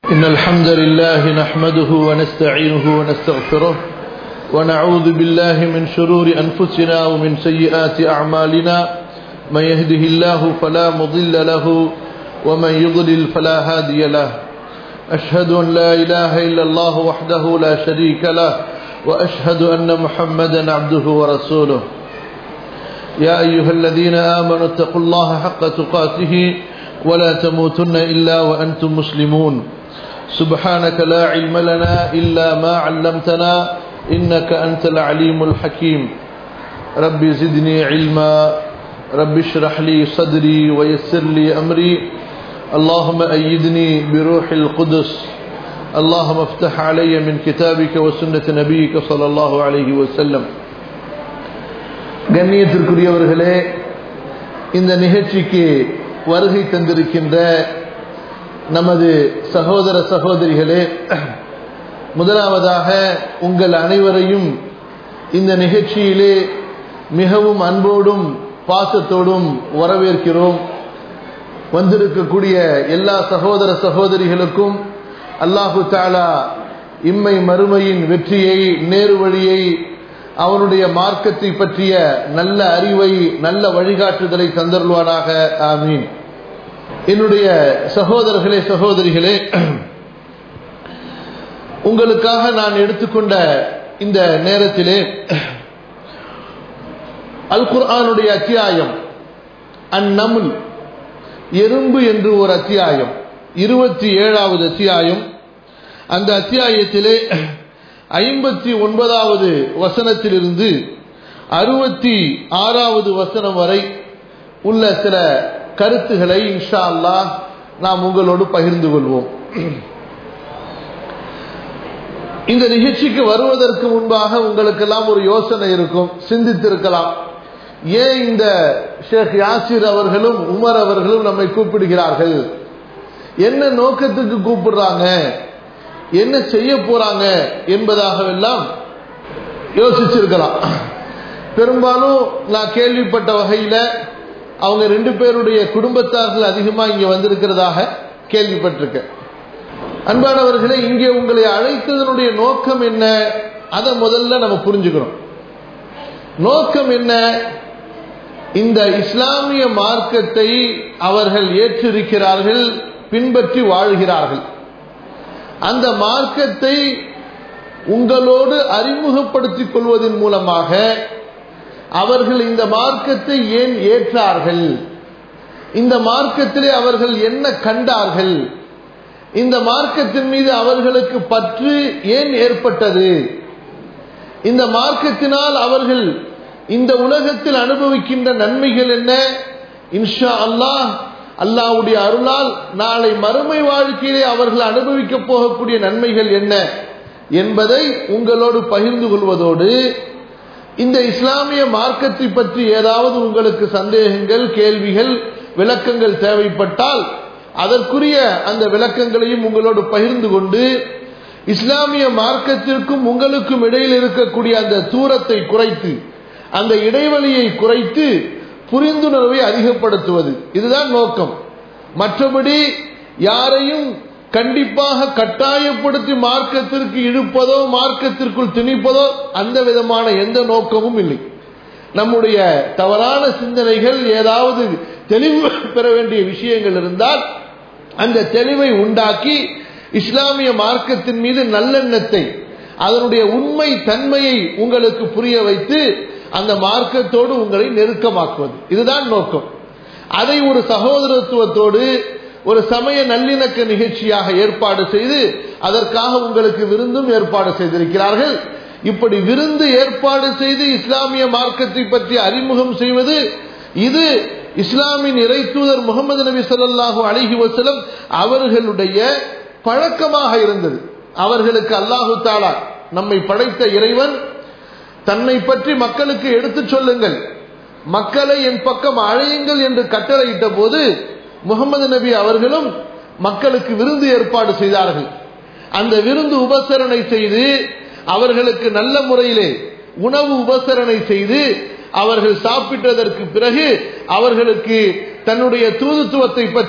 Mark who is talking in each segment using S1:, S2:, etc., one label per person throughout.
S1: إن الحمد لله نحمده ونستعينه ونستغفره ونعوذ بالله من شرور أنفسنا ومن سيئات أعمالنا من يهده الله فلا مضل له ومن يضلل فلا هادي له أشهد أن لا إله إلا الله وحده لا شريك له وأشهد أن محمدا عبده ورسوله يا أيها الذين آمنوا اتقوا الله حق تقاته ولا تموتن إلا وأنتم مسلمون سبحانك لا علم لنا إلا ما علمتنا إنك أنت العليم الحكيم رب زدني علما رب اشرح لي صدري ويسر لي أمري اللهم أيدني بروح القدس اللهم افتح علي من كتابك وسنة نبيك صلى الله عليه وسلم கண்ணியத்திற்குரியவர்களே இந்த நிகழ்ச்சிக்கு வருகை தந்திருக்கின்ற நமது சகோதர சகோதரிகளே முதலாவதாக உங்கள் அனைவரையும் இந்த நிகழ்ச்சியிலே மிகவும் அன்போடும் பாசத்தோடும் வரவேற்கிறோம் வந்திருக்கக்கூடிய எல்லா சகோதர சகோதரிகளுக்கும் அல்லாஹு தாலா இம்மை மறுமையின் வெற்றியை நேரு வழியை அவனுடைய மார்க்கத்தை பற்றிய நல்ல அறிவை நல்ல வழிகாட்டுதலை தந்தருள்வானாக ஆமீன் என்னுடைய சகோதரர்களே சகோதரிகளே உங்களுக்காக நான் எடுத்துக்கொண்ட இந்த நேரத்திலே அல் குர்ஆனுடைய அத்தியாயம் அந்நமுல் எறும்பு என்று ஒரு அத்தியாயம் இருபத்தி ஏழாவது அத்தியாயம் அந்த அத்தியாயத்திலே ஐம்பத்தி ஒன்பதாவது வசனத்திலிருந்து அறுபத்தி ஆறாவது வசனம் வரை உள்ள சில கருத்துக்களை இன்ஷா அல்லா நாம் உங்களோடு பகிர்ந்து கொள்வோம் இந்த நிகழ்ச்சிக்கு வருவதற்கு முன்பாக உங்களுக்கெல்லாம் ஒரு யோசனை இருக்கும் சிந்தித்திருக்கலாம் ஏன் இந்த ஷேக் யாசிர் அவர்களும் உமர் அவர்களும் நம்மை கூப்பிடுகிறார்கள் என்ன நோக்கத்துக்கு கூப்பிடுறாங்க என்ன செய்ய போறாங்க என்பதாகவெல்லாம் யோசிச்சிருக்கலாம் பெரும்பாலும் நான் கேள்விப்பட்ட வகையில அவங்க ரெண்டு பேருடைய குடும்பத்தார்கள் அதிகமா இங்க வந்திருக்கிறதாக கேள்விப்பட்டிருக்கேன் அன்பானவர்களே இங்கே உங்களை அழைத்ததனுடைய நோக்கம் என்ன அதை முதல்ல நம்ம புரிஞ்சுக்கணும் நோக்கம் என்ன இந்த இஸ்லாமிய மார்க்கத்தை அவர்கள் ஏற்றிருக்கிறார்கள் பின்பற்றி வாழ்கிறார்கள் அந்த மார்க்கத்தை உங்களோடு அறிமுகப்படுத்திக் கொள்வதன் மூலமாக அவர்கள் இந்த மார்க்கத்தை ஏன் ஏற்றார்கள் இந்த மார்க்கத்திலே அவர்கள் என்ன கண்டார்கள் இந்த மார்க்கத்தின் மீது அவர்களுக்கு பற்று ஏன் ஏற்பட்டது இந்த மார்க்கத்தினால் அவர்கள் இந்த உலகத்தில் அனுபவிக்கின்ற நன்மைகள் என்ன இன்ஷா அல்லாஹ் அல்லாவுடைய அருளால் நாளை மறுமை வாழ்க்கையிலே அவர்கள் அனுபவிக்க போகக்கூடிய நன்மைகள் என்ன என்பதை உங்களோடு பகிர்ந்து கொள்வதோடு இந்த இஸ்லாமிய மார்க்கத்தை பற்றி ஏதாவது உங்களுக்கு சந்தேகங்கள் கேள்விகள் விளக்கங்கள் தேவைப்பட்டால் அதற்குரிய அந்த விளக்கங்களையும் உங்களோடு பகிர்ந்து கொண்டு இஸ்லாமிய மார்க்கத்திற்கும் உங்களுக்கும் இடையில் இருக்கக்கூடிய அந்த தூரத்தை குறைத்து அந்த இடைவெளியை குறைத்து புரிந்துணர்வை அதிகப்படுத்துவது இதுதான் நோக்கம் மற்றபடி யாரையும் கண்டிப்பாக கட்டாயப்படுத்தி மார்க்கத்திற்கு இழுப்பதோ மார்க்கத்திற்குள் திணிப்பதோ அந்த விதமான எந்த நோக்கமும் இல்லை நம்முடைய தவறான சிந்தனைகள் ஏதாவது தெளிவு பெற வேண்டிய விஷயங்கள் இருந்தால் அந்த தெளிவை உண்டாக்கி இஸ்லாமிய மார்க்கத்தின் மீது நல்லெண்ணத்தை அதனுடைய உண்மை தன்மையை உங்களுக்கு புரிய வைத்து அந்த மார்க்கத்தோடு உங்களை நெருக்கமாக்குவது இதுதான் நோக்கம் அதை ஒரு சகோதரத்துவத்தோடு ஒரு சமய நல்லிணக்க நிகழ்ச்சியாக ஏற்பாடு செய்து அதற்காக உங்களுக்கு விருந்தும் ஏற்பாடு செய்திருக்கிறார்கள் இப்படி விருந்து ஏற்பாடு செய்து இஸ்லாமிய மார்க்கத்தை பற்றி அறிமுகம் செய்வது இது இஸ்லாமின் இறை தூதர் முகமது நபி சொல்லாஹு அலிஹி வசலம் அவர்களுடைய பழக்கமாக இருந்தது அவர்களுக்கு அல்லாஹு தாலா நம்மை படைத்த இறைவன் தன்னை பற்றி மக்களுக்கு எடுத்துச் சொல்லுங்கள் மக்களை என் பக்கம் அழையுங்கள் என்று கட்டளையிட்ட போது முகமது நபி அவர்களும் மக்களுக்கு விருந்து ஏற்பாடு செய்தார்கள் அந்த விருந்து உபசரணை செய்து அவர்களுக்கு நல்ல முறையிலே உணவு உபசரணை செய்து அவர்கள் சாப்பிட்டதற்கு பிறகு அவர்களுக்கு தன்னுடைய தூதுத்துவத்தை பற்றி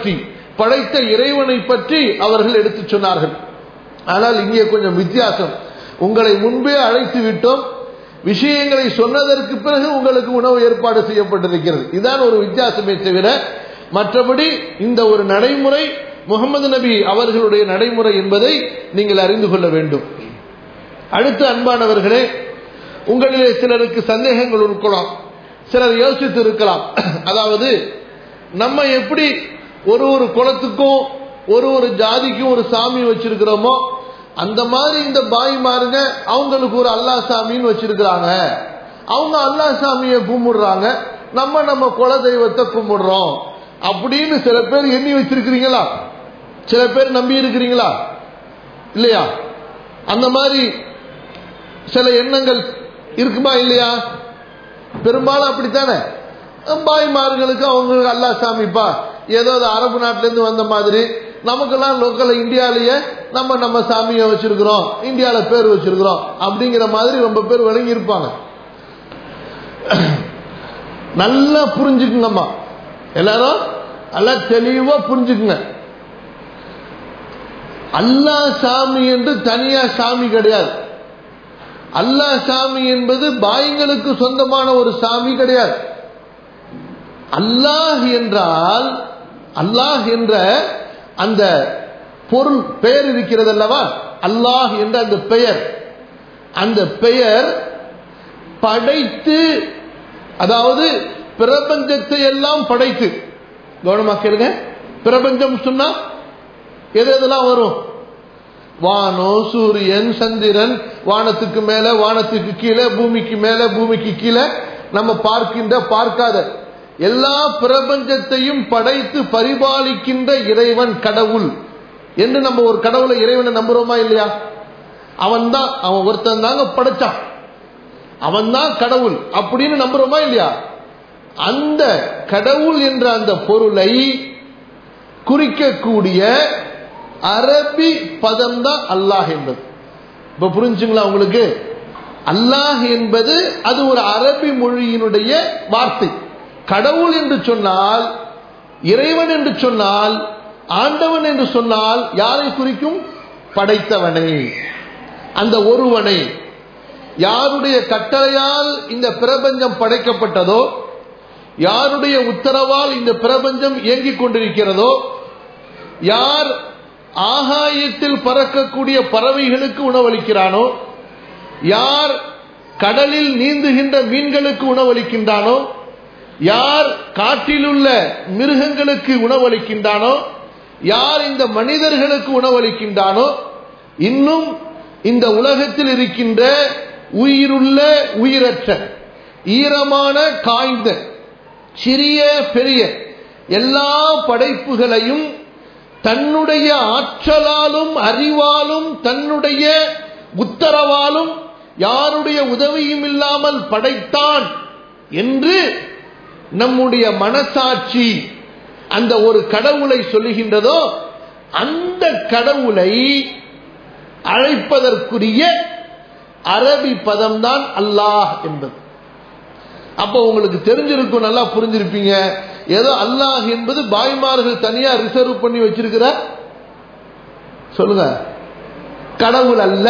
S1: படைத்த இறைவனை பற்றி அவர்கள் எடுத்துச் சொன்னார்கள் ஆனால் இங்கே கொஞ்சம் வித்தியாசம் உங்களை முன்பே அழைத்து விட்டோம் விஷயங்களை சொன்னதற்கு பிறகு உங்களுக்கு உணவு ஏற்பாடு செய்யப்பட்டிருக்கிறது இதுதான் ஒரு வித்தியாசமே தவிர மற்றபடி இந்த ஒரு நடைமுறை முகமது நபி அவர்களுடைய நடைமுறை என்பதை நீங்கள் அறிந்து கொள்ள வேண்டும் அடுத்து அன்பானவர்களே உங்களிலே சிலருக்கு சந்தேகங்கள் இருக்கலாம் சிலர் யோசித்து இருக்கலாம் அதாவது நம்ம எப்படி ஒரு ஒரு குலத்துக்கும் ஒரு ஒரு ஜாதிக்கும் ஒரு சாமி வச்சிருக்கிறோமோ அந்த மாதிரி இந்த பாய்மாருங்க அவங்களுக்கு ஒரு அல்லா சாமின்னு வச்சிருக்கிறாங்க அவங்க அல்லா சாமியை கும்பிடுறாங்க நம்ம நம்ம குல தெய்வத்தை கும்பிடுறோம் அப்படின்னு சில பேர் எண்ணி வச்சிருக்கிறீங்களா சில பேர் நம்பி இருக்கிறீங்களா இல்லையா அந்த மாதிரி சில எண்ணங்கள் இருக்குமா இல்லையா பெரும்பாலும் அப்படித்தானே பாய்மார்களுக்கு அவங்களுக்கு அல்லா சாமிப்பா ஏதோ அது அரபு நாட்டிலேருந்து வந்த மாதிரி நமக்கெல்லாம் லோக்கல் இந்தியாலேயே நம்ம நம்ம சாமியை வச்சிருக்கிறோம் இந்தியாவில் பேர் வச்சிருக்கிறோம் அப்படிங்கிற மாதிரி ரொம்ப பேர் விளங்கி இருப்பாங்க நல்லா புரிஞ்சுக்குங்கம்மா எல்லாரும் நல்லா தெளிவா புரிஞ்சுக்குங்க அல்லா சாமி என்று தனியா சாமி கிடையாது அல்லா சாமி என்பது பாய்களுக்கு சொந்தமான ஒரு சாமி கிடையாது அல்லாஹ் என்றால் அல்லாஹ் என்ற அந்த பொருள் பெயர் இருக்கிறது அல்லவா அல்லாஹ் என்ற அந்த பெயர் அந்த பெயர் படைத்து அதாவது பிரபஞ்சத்தை எல்லாம் படைத்து கவனமாக்கிருங்க பிரபஞ்சம் சொன்னா எது எதெல்லாம் வரும் வானம் சூரியன் சந்திரன் வானத்துக்கு மேல வானத்துக்கு கீழே பூமிக்கு மேல பூமிக்கு கீழே நம்ம பார்க்கின்ற பார்க்காத எல்லா பிரபஞ்சத்தையும் படைத்து பரிபாலிக்கின்ற இறைவன் கடவுள் என்று நம்ம ஒரு கடவுளை இறைவனை நம்புறோமா இல்லையா அவன் தான் அவன் ஒருத்தன் தாங்க படைச்சான் அவன் தான் கடவுள் அப்படின்னு நம்புறோமா இல்லையா அந்த கடவுள் என்ற அந்த பொருளை குறிக்கக்கூடிய அரபி பதம் தான் அல்லாஹ் என்பது இப்ப புரிஞ்சுங்களா உங்களுக்கு அல்லாஹ் என்பது அது ஒரு அரபி மொழியினுடைய வார்த்தை கடவுள் என்று சொன்னால் இறைவன் என்று சொன்னால் ஆண்டவன் என்று சொன்னால் யாரை குறிக்கும் படைத்தவனை அந்த ஒருவனை யாருடைய கட்டளையால் இந்த பிரபஞ்சம் படைக்கப்பட்டதோ யாருடைய உத்தரவால் இந்த பிரபஞ்சம் இயங்கிக் கொண்டிருக்கிறதோ யார் ஆகாயத்தில் பறக்கக்கூடிய பறவைகளுக்கு உணவளிக்கிறானோ யார் கடலில் நீந்துகின்ற மீன்களுக்கு உணவளிக்கின்றானோ யார் காட்டிலுள்ள மிருகங்களுக்கு உணவளிக்கின்றானோ யார் இந்த மனிதர்களுக்கு உணவளிக்கின்றானோ இன்னும் இந்த உலகத்தில் இருக்கின்ற உயிருள்ள உயிரற்ற ஈரமான காய்ந்த சிறிய பெரிய எல்லா படைப்புகளையும் தன்னுடைய ஆற்றலாலும் அறிவாலும் தன்னுடைய உத்தரவாலும் யாருடைய உதவியும் இல்லாமல் படைத்தான் என்று நம்முடைய மனசாட்சி அந்த ஒரு கடவுளை சொல்லுகின்றதோ அந்த கடவுளை அழைப்பதற்குரிய அரபி பதம்தான் அல்லாஹ் என்பது அப்போ உங்களுக்கு தெரிஞ்சிருக்கும் நல்லா புரிஞ்சிருப்பீங்க ஏதோ அல்லாஹ் என்பது பாய்மார்கள் தனியா ரிசர்வ் பண்ணி வச்சிருக்கிற சொல்லுங்க கடவுள் அல்ல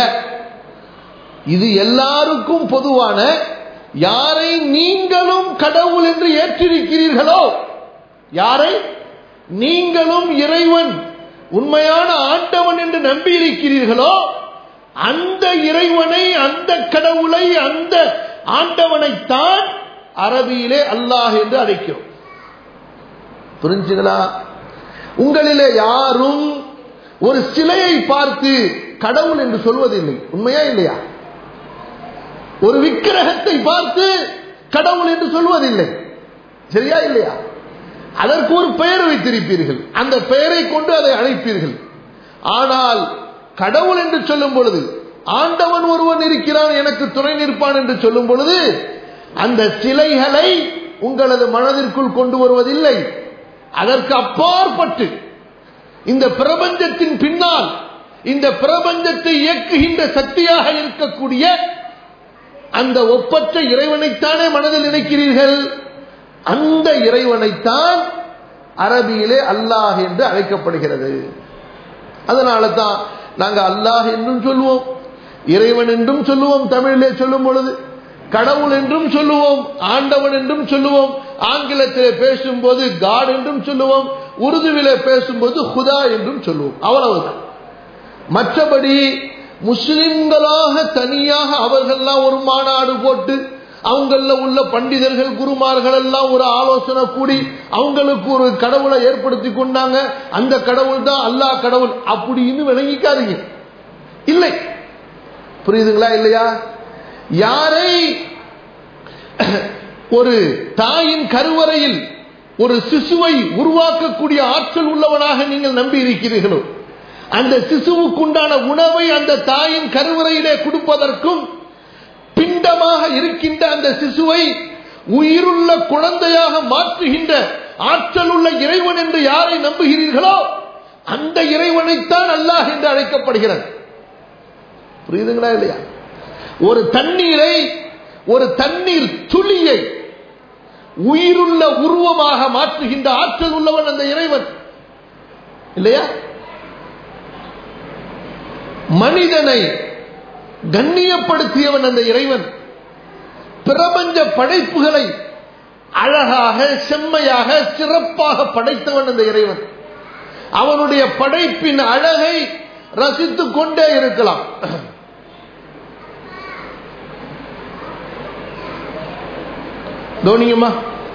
S1: இது எல்லாருக்கும் பொதுவான யாரை நீங்களும் கடவுள் என்று ஏற்றிருக்கிறீர்களோ யாரை நீங்களும் இறைவன் உண்மையான ஆண்டவன் என்று நம்பி இருக்கிறீர்களோ அந்த இறைவனை அந்த கடவுளை அந்த ஆண்டவனைத்தான் அரபியிலே அல்லாஹ் என்று அழைக்கிறோம் புரிஞ்சுங்களா உங்களிலே யாரும் ஒரு சிலையை பார்த்து கடவுள் என்று சொல்வதில்லை உண்மையா இல்லையா ஒரு விக்கிரகத்தை பார்த்து கடவுள் என்று சொல்வதில்லை சரியா இல்லையா அதற்கு ஒரு பெயர் வைத்திருப்பீர்கள் அந்த பெயரை கொண்டு அதை அழைப்பீர்கள் ஆனால் கடவுள் என்று சொல்லும் பொழுது ஆண்டவன் ஒருவன் இருக்கிறான் எனக்கு துணை நிற்பான் என்று சொல்லும் பொழுது அந்த சிலைகளை உங்களது மனதிற்குள் கொண்டு வருவதில்லை அதற்கு அப்பாற்பட்டு இந்த பிரபஞ்சத்தின் பின்னால் இந்த பிரபஞ்சத்தை இயக்குகின்ற சக்தியாக இருக்கக்கூடிய அந்த ஒப்பற்ற இறைவனைத்தானே மனதில் நினைக்கிறீர்கள் அந்த இறைவனைத்தான் அரபியிலே அல்லாஹ் என்று அழைக்கப்படுகிறது அதனால தான் நாங்க அல்லாஹ் என்றும் சொல்லுவோம் இறைவன் என்றும் சொல்லுவோம் தமிழிலே சொல்லும் பொழுது கடவுள் என்றும் சொல்லுவோம் ஆண்டவன் என்றும் சொல்லுவோம் ஆங்கிலத்திலே பேசும்போது காட் என்றும் சொல்லுவோம் உருதுவிலே பேசும்போது ஹுதா என்றும் சொல்லுவோம் அவ்வளவுதான் மற்றபடி முஸ்லிம்களாக தனியாக அவர்கள்லாம் ஒரு மாநாடு போட்டு அவங்கள உள்ள பண்டிதர்கள் குருமார்கள் எல்லாம் ஒரு ஆலோசனை கூடி அவங்களுக்கு ஒரு கடவுளை ஏற்படுத்தி கொண்டாங்க அந்த கடவுள் தான் அல்லாஹ் கடவுள் அப்படின்னு விளங்கிக்காதீங்க இல்லை புரியுதுங்களா இல்லையா யாரை ஒரு தாயின் கருவறையில் ஒரு சிசுவை உருவாக்கக்கூடிய ஆற்றல் உள்ளவனாக நீங்கள் நம்பி இருக்கிறீர்களோ அந்த சிசுவுக்குண்டான உணவை அந்த தாயின் கருவறையிலே கொடுப்பதற்கும் பிண்டமாக இருக்கின்ற அந்த சிசுவை உயிருள்ள குழந்தையாக மாற்றுகின்ற ஆற்றல் உள்ள இறைவன் என்று யாரை நம்புகிறீர்களோ அந்த இறைவனைத்தான் அல்லாஹ் என்று அழைக்கப்படுகிறது புரியுதுங்களா இல்லையா ஒரு தண்ணீரை ஒரு தண்ணீர் துளியை உயிருள்ள உருவமாக மாற்றுகின்ற ஆற்றல் உள்ளவன் அந்த இறைவன் இல்லையா மனிதனை கண்ணியப்படுத்தியவன் அந்த இறைவன் பிரபஞ்ச படைப்புகளை அழகாக செம்மையாக சிறப்பாக படைத்தவன் அந்த இறைவன் அவனுடைய படைப்பின் அழகை ரசித்துக் கொண்டே இருக்கலாம் கவனிங்கம்மா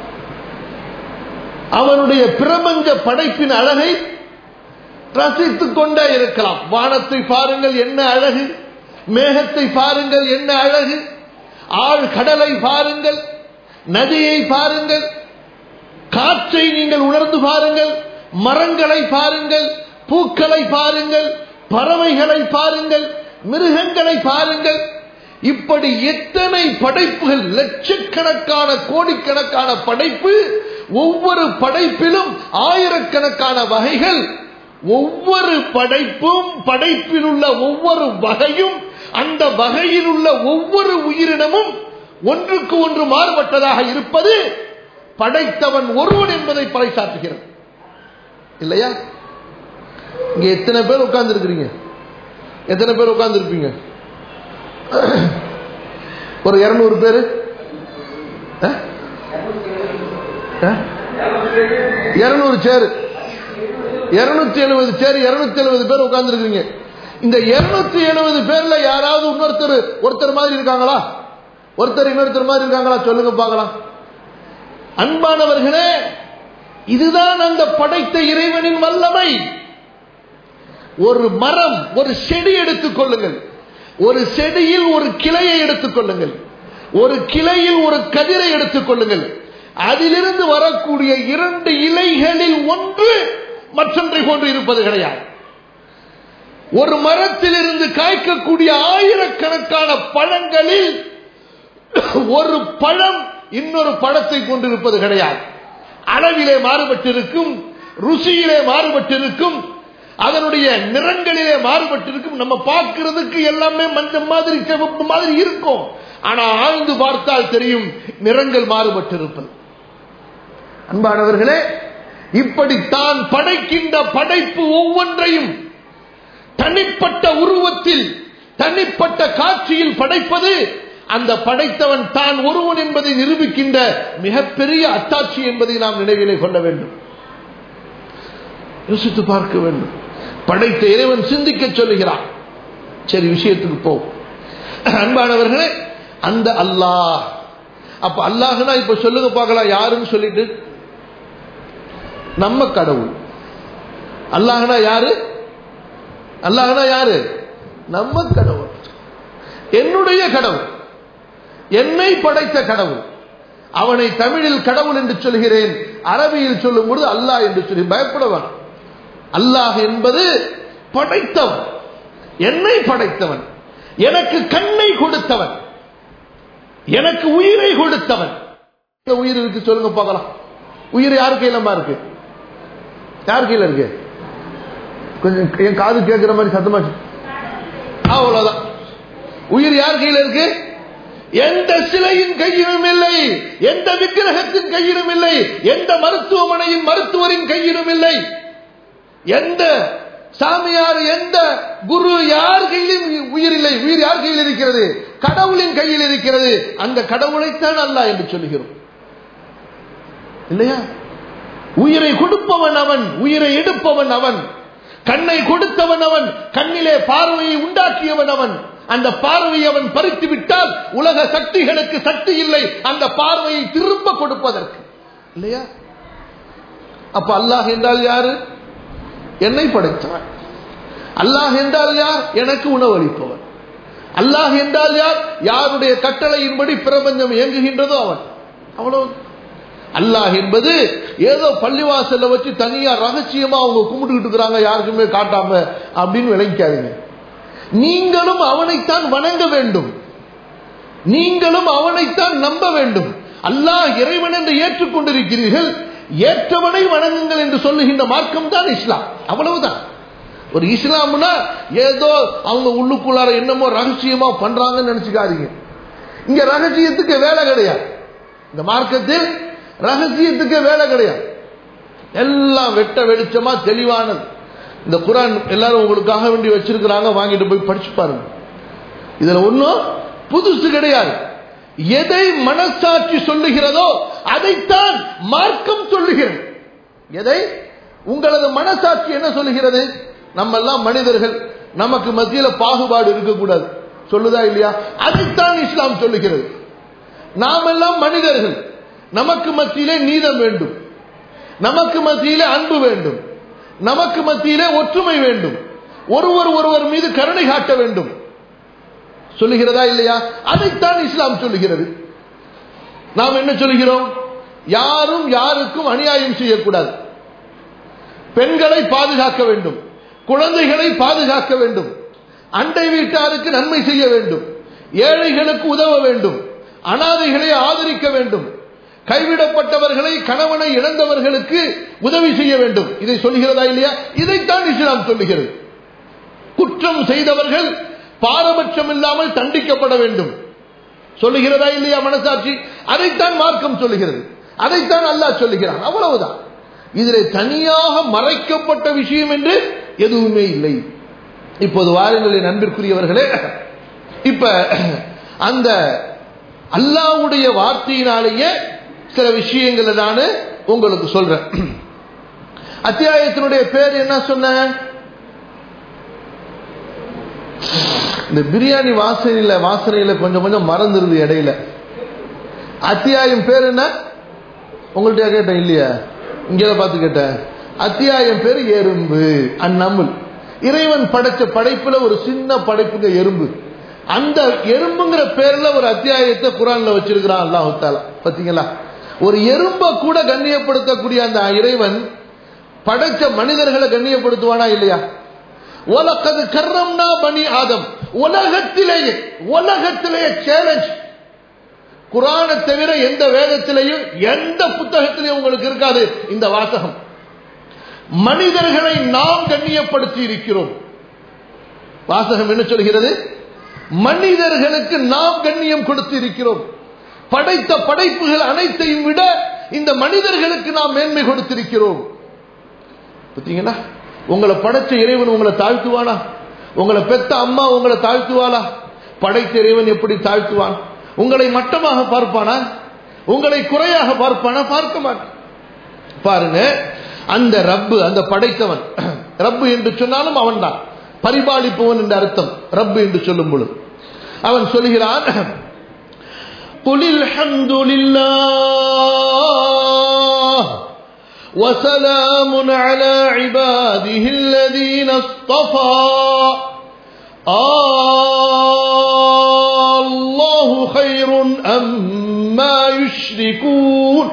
S1: அவனுடைய பிரபஞ்ச படைப்பின் அழகை ரசித்துக் கொண்டே இருக்கலாம் வானத்தை பாருங்கள் என்ன அழகு மேகத்தை பாருங்கள் என்ன அழகு ஆழ் கடலை பாருங்கள் நதியை பாருங்கள் காற்றை நீங்கள் உணர்ந்து பாருங்கள் மரங்களை பாருங்கள் பூக்களை பாருங்கள் பறவைகளை பாருங்கள் மிருகங்களை பாருங்கள் இப்படி எத்தனை படைப்புகள் லட்சக்கணக்கான கோடிக்கணக்கான படைப்பு ஒவ்வொரு படைப்பிலும் ஆயிரக்கணக்கான வகைகள் ஒவ்வொரு படைப்பும் படைப்பில் உள்ள ஒவ்வொரு வகையும் அந்த வகையில் உள்ள ஒவ்வொரு உயிரினமும் ஒன்றுக்கு ஒன்று மாறுபட்டதாக இருப்பது படைத்தவன் ஒருவன் என்பதை பறைசாற்றுகிறது இல்லையா இங்க எத்தனை பேர் உட்கார்ந்து இருக்கிறீங்க எத்தனை பேர் உட்கார்ந்து இருப்பீங்க ஒரு இருநூறு பேரு இருநூறு சேரு இருநூத்தி எழுபது சேர் இருநூத்தி எழுபது பேர் உட்கார்ந்து இருக்கீங்க இந்த இருநூத்தி எழுபது பேர்ல யாராவது இன்னொருத்தர் ஒருத்தர் மாதிரி இருக்காங்களா ஒருத்தர் இன்னொருத்தர் மாதிரி இருக்காங்களா சொல்லுங்க பார்க்கலாம் அன்பானவர்களே இதுதான் அந்த படைத்த இறைவனின் வல்லமை ஒரு மரம் ஒரு செடி எடுத்துக் கொள்ளுங்கள் ஒரு செடியில் ஒரு கிளையை எடுத்துக் கொள்ளுங்கள் ஒரு கிளையில் ஒரு கதிரை எடுத்துக் கொள்ளுங்கள் அதிலிருந்து வரக்கூடிய இரண்டு இலைகளில் ஒன்று மற்றொன்றை போன்று இருப்பது கிடையாது ஒரு மரத்திலிருந்து காய்க்கக்கூடிய ஆயிரக்கணக்கான பழங்களில் ஒரு பழம் இன்னொரு பழத்தை கொண்டிருப்பது கிடையாது அளவிலே மாறுபட்டிருக்கும் ருசியிலே மாறுபட்டிருக்கும் அதனுடைய நிறங்களிலே மாறுபட்டிருக்கும் நம்ம பார்க்கிறதுக்கு எல்லாமே மஞ்சள் மாதிரி சிவப்பு மாதிரி இருக்கும் ஆனா ஆழ்ந்து பார்த்தால் தெரியும் நிறங்கள் மாறுபட்டிருப்பது அன்பானவர்களே இப்படி தான் படைக்கின்ற படைப்பு ஒவ்வொன்றையும் தனிப்பட்ட உருவத்தில் தனிப்பட்ட காட்சியில் படைப்பது அந்த படைத்தவன் தான் ஒருவன் என்பதை நிரூபிக்கின்ற மிகப்பெரிய அத்தாட்சி என்பதை நாம் நினைவிலே கொள்ள வேண்டும் யோசித்து பார்க்க வேண்டும் படைத்த இறைவன் சிந்திக்க சொல்லுகிறான் சரி விஷயத்துக்கு போ அன்பானவர்களே அந்த அல்லாஹ் அப்ப அல்லாஹ்னா இப்ப சொல்லுங்க பார்க்கலாம் யாருன்னு சொல்லிட்டு நம்ம கடவுள் அல்லாஹ்னா யாரு அல்லாஹ்னா யாரு நம்ம கடவுள் என்னுடைய கடவுள் என்னை படைத்த கடவுள் அவனை தமிழில் கடவுள் என்று சொல்கிறேன் அரபியில் சொல்லும் பொழுது அல்லாஹ் என்று சொல்லி பயப்படுவான் அல்லாஹ் என்பது படைத்தவன் என்னை படைத்தவன் எனக்கு கண்ணை கொடுத்தவன் எனக்கு உயிரை கொடுத்தவன் உயிர் இருக்கு சொல்லுங்க பார்க்கலாம் உயிர் யார் கையிலமா இருக்கு யார் கையில இருக்கு கொஞ்சம் என் காது கேட்கிற மாதிரி சத்தமா அவ்வளவுதான் உயிர் யார் கையில இருக்கு எந்த சிலையின் கையிலும் இல்லை எந்த விக்கிரகத்தின் கையிலும் இல்லை எந்த மருத்துவமனையின் மருத்துவரின் கையிலும் இல்லை எந்த சாமியார் எந்த குரு யார் கையிலும் உயிர் இல்லை உயிர் யார் கையில் இருக்கிறது கடவுளின் கையில் இருக்கிறது அந்த கடவுளைத்தான் அல்லாஹ் என்று சொல்லுகிறோம் இல்லையா உயிரை கொடுப்பவன் அவன் உயிரை எடுப்பவன் அவன் கண்ணை கொடுத்தவன் அவன் கண்ணிலே பார்வையை உண்டாக்கியவன் அவன் அந்த பார்வையை அவன் பறித்து விட்டால் உலக சக்திகளுக்கு சக்தி இல்லை அந்த பார்வையை திரும்ப கொடுப்பதற்கு இல்லையா அப்ப அல்லாஹ் என்றால் யாரு என்னை படைத்தவன் அல்லாஹ் என்றால் யார் எனக்கு உணவளிப்பவன் அல்லாஹ் என்றால் யார் யாருடைய கட்டளையின்படி பிரபஞ்சம் இயங்குகின்றதோ அவன் அவ்வளவு அல்லாஹ் என்பது ஏதோ பள்ளிவாசல்ல வச்சு தனியா ரகசியமா அவங்க கும்பிட்டுக்கிட்டு இருக்கிறாங்க யாருக்குமே காட்டாம அப்படின்னு விளங்கிக்காதீங்க நீங்களும் அவனைத்தான் வணங்க வேண்டும் நீங்களும் அவனைத்தான் நம்ப வேண்டும் அல்லாஹ் இறைவன் என்று ஏற்றுக்கொண்டிருக்கிறீர்கள் ஏற்றவனை வணங்குங்கள் என்று சொல்லுகின்ற மார்க்கம் தான் இஸ்லாம் அவ்வளவுதான் ஒரு இஸ்லாம்னா ஏதோ அவங்க உள்ளுக்குள்ளார என்னமோ ரகசியமா பண்றாங்கன்னு நினைச்சுக்காதீங்க இங்க ரகசியத்துக்கு வேலை கிடையாது இந்த மார்க்கத்தில் ரகசியத்துக்கு வேலை கிடையாது எல்லாம் வெட்ட வெளிச்சமா தெளிவானது இந்த குரான் எல்லாரும் உங்களுக்காக வேண்டி வச்சிருக்கிறாங்க வாங்கிட்டு போய் படிச்சு பாருங்க இதுல ஒன்றும் புதுசு கிடையாது எதை மனசாட்சி சொல்லுகிறதோ அதைத்தான் மார்க்கம் சொல்லுகிறது எதை உங்களது மனசாட்சி என்ன சொல்லுகிறது நம்ம எல்லாம் மனிதர்கள் நமக்கு மத்தியில பாகுபாடு இருக்கக்கூடாது சொல்லுதா இல்லையா அதைத்தான் இஸ்லாம் சொல்லுகிறது நாம் எல்லாம் மனிதர்கள் நமக்கு மத்தியிலே நீதம் வேண்டும் நமக்கு மத்தியிலே அன்பு வேண்டும் நமக்கு மத்தியிலே ஒற்றுமை வேண்டும் ஒருவர் ஒருவர் மீது கருணை காட்ட வேண்டும் சொல்லுகிறதா இல்லையா அதைத்தான் இஸ்லாம் சொல்லுகிறது நாம் என்ன சொல்கிறோம் யாரும் யாருக்கும் அநியாயம் செய்யக்கூடாது பெண்களை பாதுகாக்க வேண்டும் குழந்தைகளை பாதுகாக்க வேண்டும் அண்டை வீட்டாருக்கு நன்மை செய்ய வேண்டும் ஏழைகளுக்கு உதவ வேண்டும் அனாதைகளை ஆதரிக்க வேண்டும் கைவிடப்பட்டவர்களை கணவனை இழந்தவர்களுக்கு உதவி செய்ய வேண்டும் இதை சொல்லுகிறதா இல்லையா இதைத்தான் இஸ்லாம் சொல்லுகிறது குற்றம் செய்தவர்கள் பாரபட்சம் இல்லாமல் தண்டிக்கப்பட வேண்டும் சொல்லுகிறதா இல்லையா மனசாட்சி அதைத்தான் மார்க்கம் சொல்லுகிறது அதைத்தான் அல்லாஹ் சொல்லுகிறான் அவ்வளவுதான் இதில் தனியாக மறைக்கப்பட்ட விஷயம் என்று எதுவுமே இல்லை இப்போது வாருங்களின் அன்பிற்குரியவர்களே இப்ப அந்த அல்லாவுடைய வார்த்தையினாலேயே சில விஷயங்களை நான் உங்களுக்கு சொல்றேன் அத்தியாயத்தினுடைய பேர் என்ன சொன்ன இந்த பிரியாணி வாசனையில வாசனையில கொஞ்சம் கொஞ்சம் மறந்துருது இடையில அத்தியாயம் பேர் என்ன உங்கள்கிட்ட கேட்டேன் இல்லையா இங்கே பார்த்து கேட்டேன் அத்தியாயம் பேர் எறும்பு அந்நமுல் இறைவன் படைச்ச படைப்புல ஒரு சின்ன படைப்புங்க எறும்பு அந்த எறும்புங்கிற பேர்ல ஒரு அத்தியாயத்தை குரான்ல வச்சிருக்கிறான் அல்லாஹு தாலா பாத்தீங்களா ஒரு எறும்பை கூட கண்ணியப்படுத்தக்கூடிய அந்த இறைவன் படைச்ச மனிதர்களை கண்ணியப்படுத்துவானா இல்லையா உலகது கர்ரம்னா பனி ஆதம் உலகத்திலேயே உலகத்திலேயே சேலஞ்ச் குரானை தவிர எந்த வேதத்திலையும் எந்த புத்தகத்திலையும் உங்களுக்கு இருக்காது இந்த வாசகம் மனிதர்களை நாம் கண்ணியப்படுத்தி இருக்கிறோம் வாசகம் என்ன சொல்கிறது மனிதர்களுக்கு நாம் கண்ணியம் கொடுத்து இருக்கிறோம் படைத்த படைப்புகள் அனைத்தையும் விட இந்த மனிதர்களுக்கு நாம் மேன்மை கொடுத்திருக்கிறோம் பார்த்தீங்களா உங்களை படைச்ச இறைவன் உங்களை தாழ்த்துவானா உங்களை பெத்த அம்மா உங்களை தாழ்த்துவாளா படைத்த இறைவன் எப்படி தாழ்த்துவான் உங்களை மட்டமாக பார்ப்பானா உங்களை குறையாக பார்ப்பானா பார்க்க மாட்டான் பாருங்க அந்த ரப்பு அந்த படைத்தவன் ரப்பு என்று சொன்னாலும் அவன் தான் பரிபாலிப்பவன் என்ற அர்த்தம் ரப்பு என்று சொல்லும் பொழுது அவன் சொல்கிறான் قل الحمد لله وسلام على عباده الذين اصطفى الله خير أما يشركون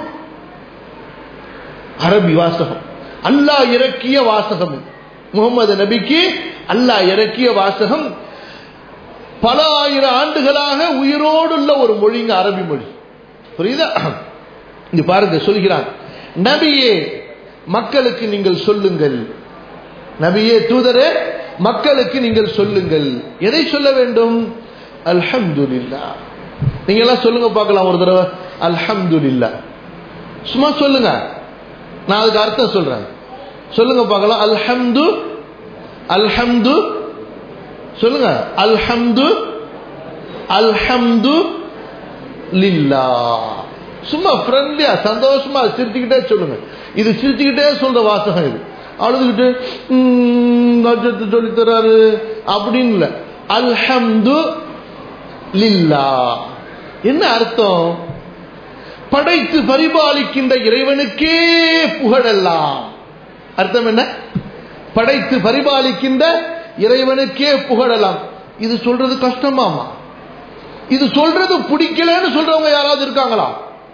S1: அரபி வாசகம் அல்லாஹ் இறக்கிய வாசகம் முகமது நபிக்கு அல்லாஹ் இறக்கிய வாசகம் பல ஆயிரம் ஆண்டுகளாக உயிரோடு உள்ள ஒரு மொழிங்க அரபி மொழி புரியுதா இங்க பாருங்க சொல்கிறான் நபியே மக்களுக்கு நீங்கள் சொல்லுங்கள் நபியே தூதரே மக்களுக்கு நீங்கள் சொல்லுங்கள் எதை சொல்ல வேண்டும் அல்ஹம்துலில்லா நீங்க எல்லாம் சொல்லுங்க பார்க்கலாம் ஒரு தடவை அல்ஹம்துலில்லா சும்மா சொல்லுங்க நான் அதுக்கு அர்த்தம் சொல்றேன் சொல்லுங்க பார்க்கலாம் அல்ஹம்து அல்ஹம்து சொல்லுங்க அல்ஹம்து அல்ஹம்து லில்லா சும்மா ஃப்ரெண்ட்லியா சந்தோஷமா சிரிச்சுக்கிட்டே சொல்லுங்க இது சிரிச்சுக்கிட்டே சொல்ற வாசகம் இது அழுதுகிட்டு அஜத்து சொல்லி தராரு அப்படின்னு இல்ல அல்ஹம்து லில்லா என்ன அர்த்தம் படைத்து பரிபாலிக்கின்ற இறைவனுக்கே புகழெல்லாம் அர்த்தம் என்ன படைத்து பரிபாலிக்கின்ற இறைவனுக்கே புகழலாம் இது சொல்றது கஷ்டமாமா இது சொல்றது பிடிக்கலன்னு சொல்றவங்க யாராவது இருக்காங்களா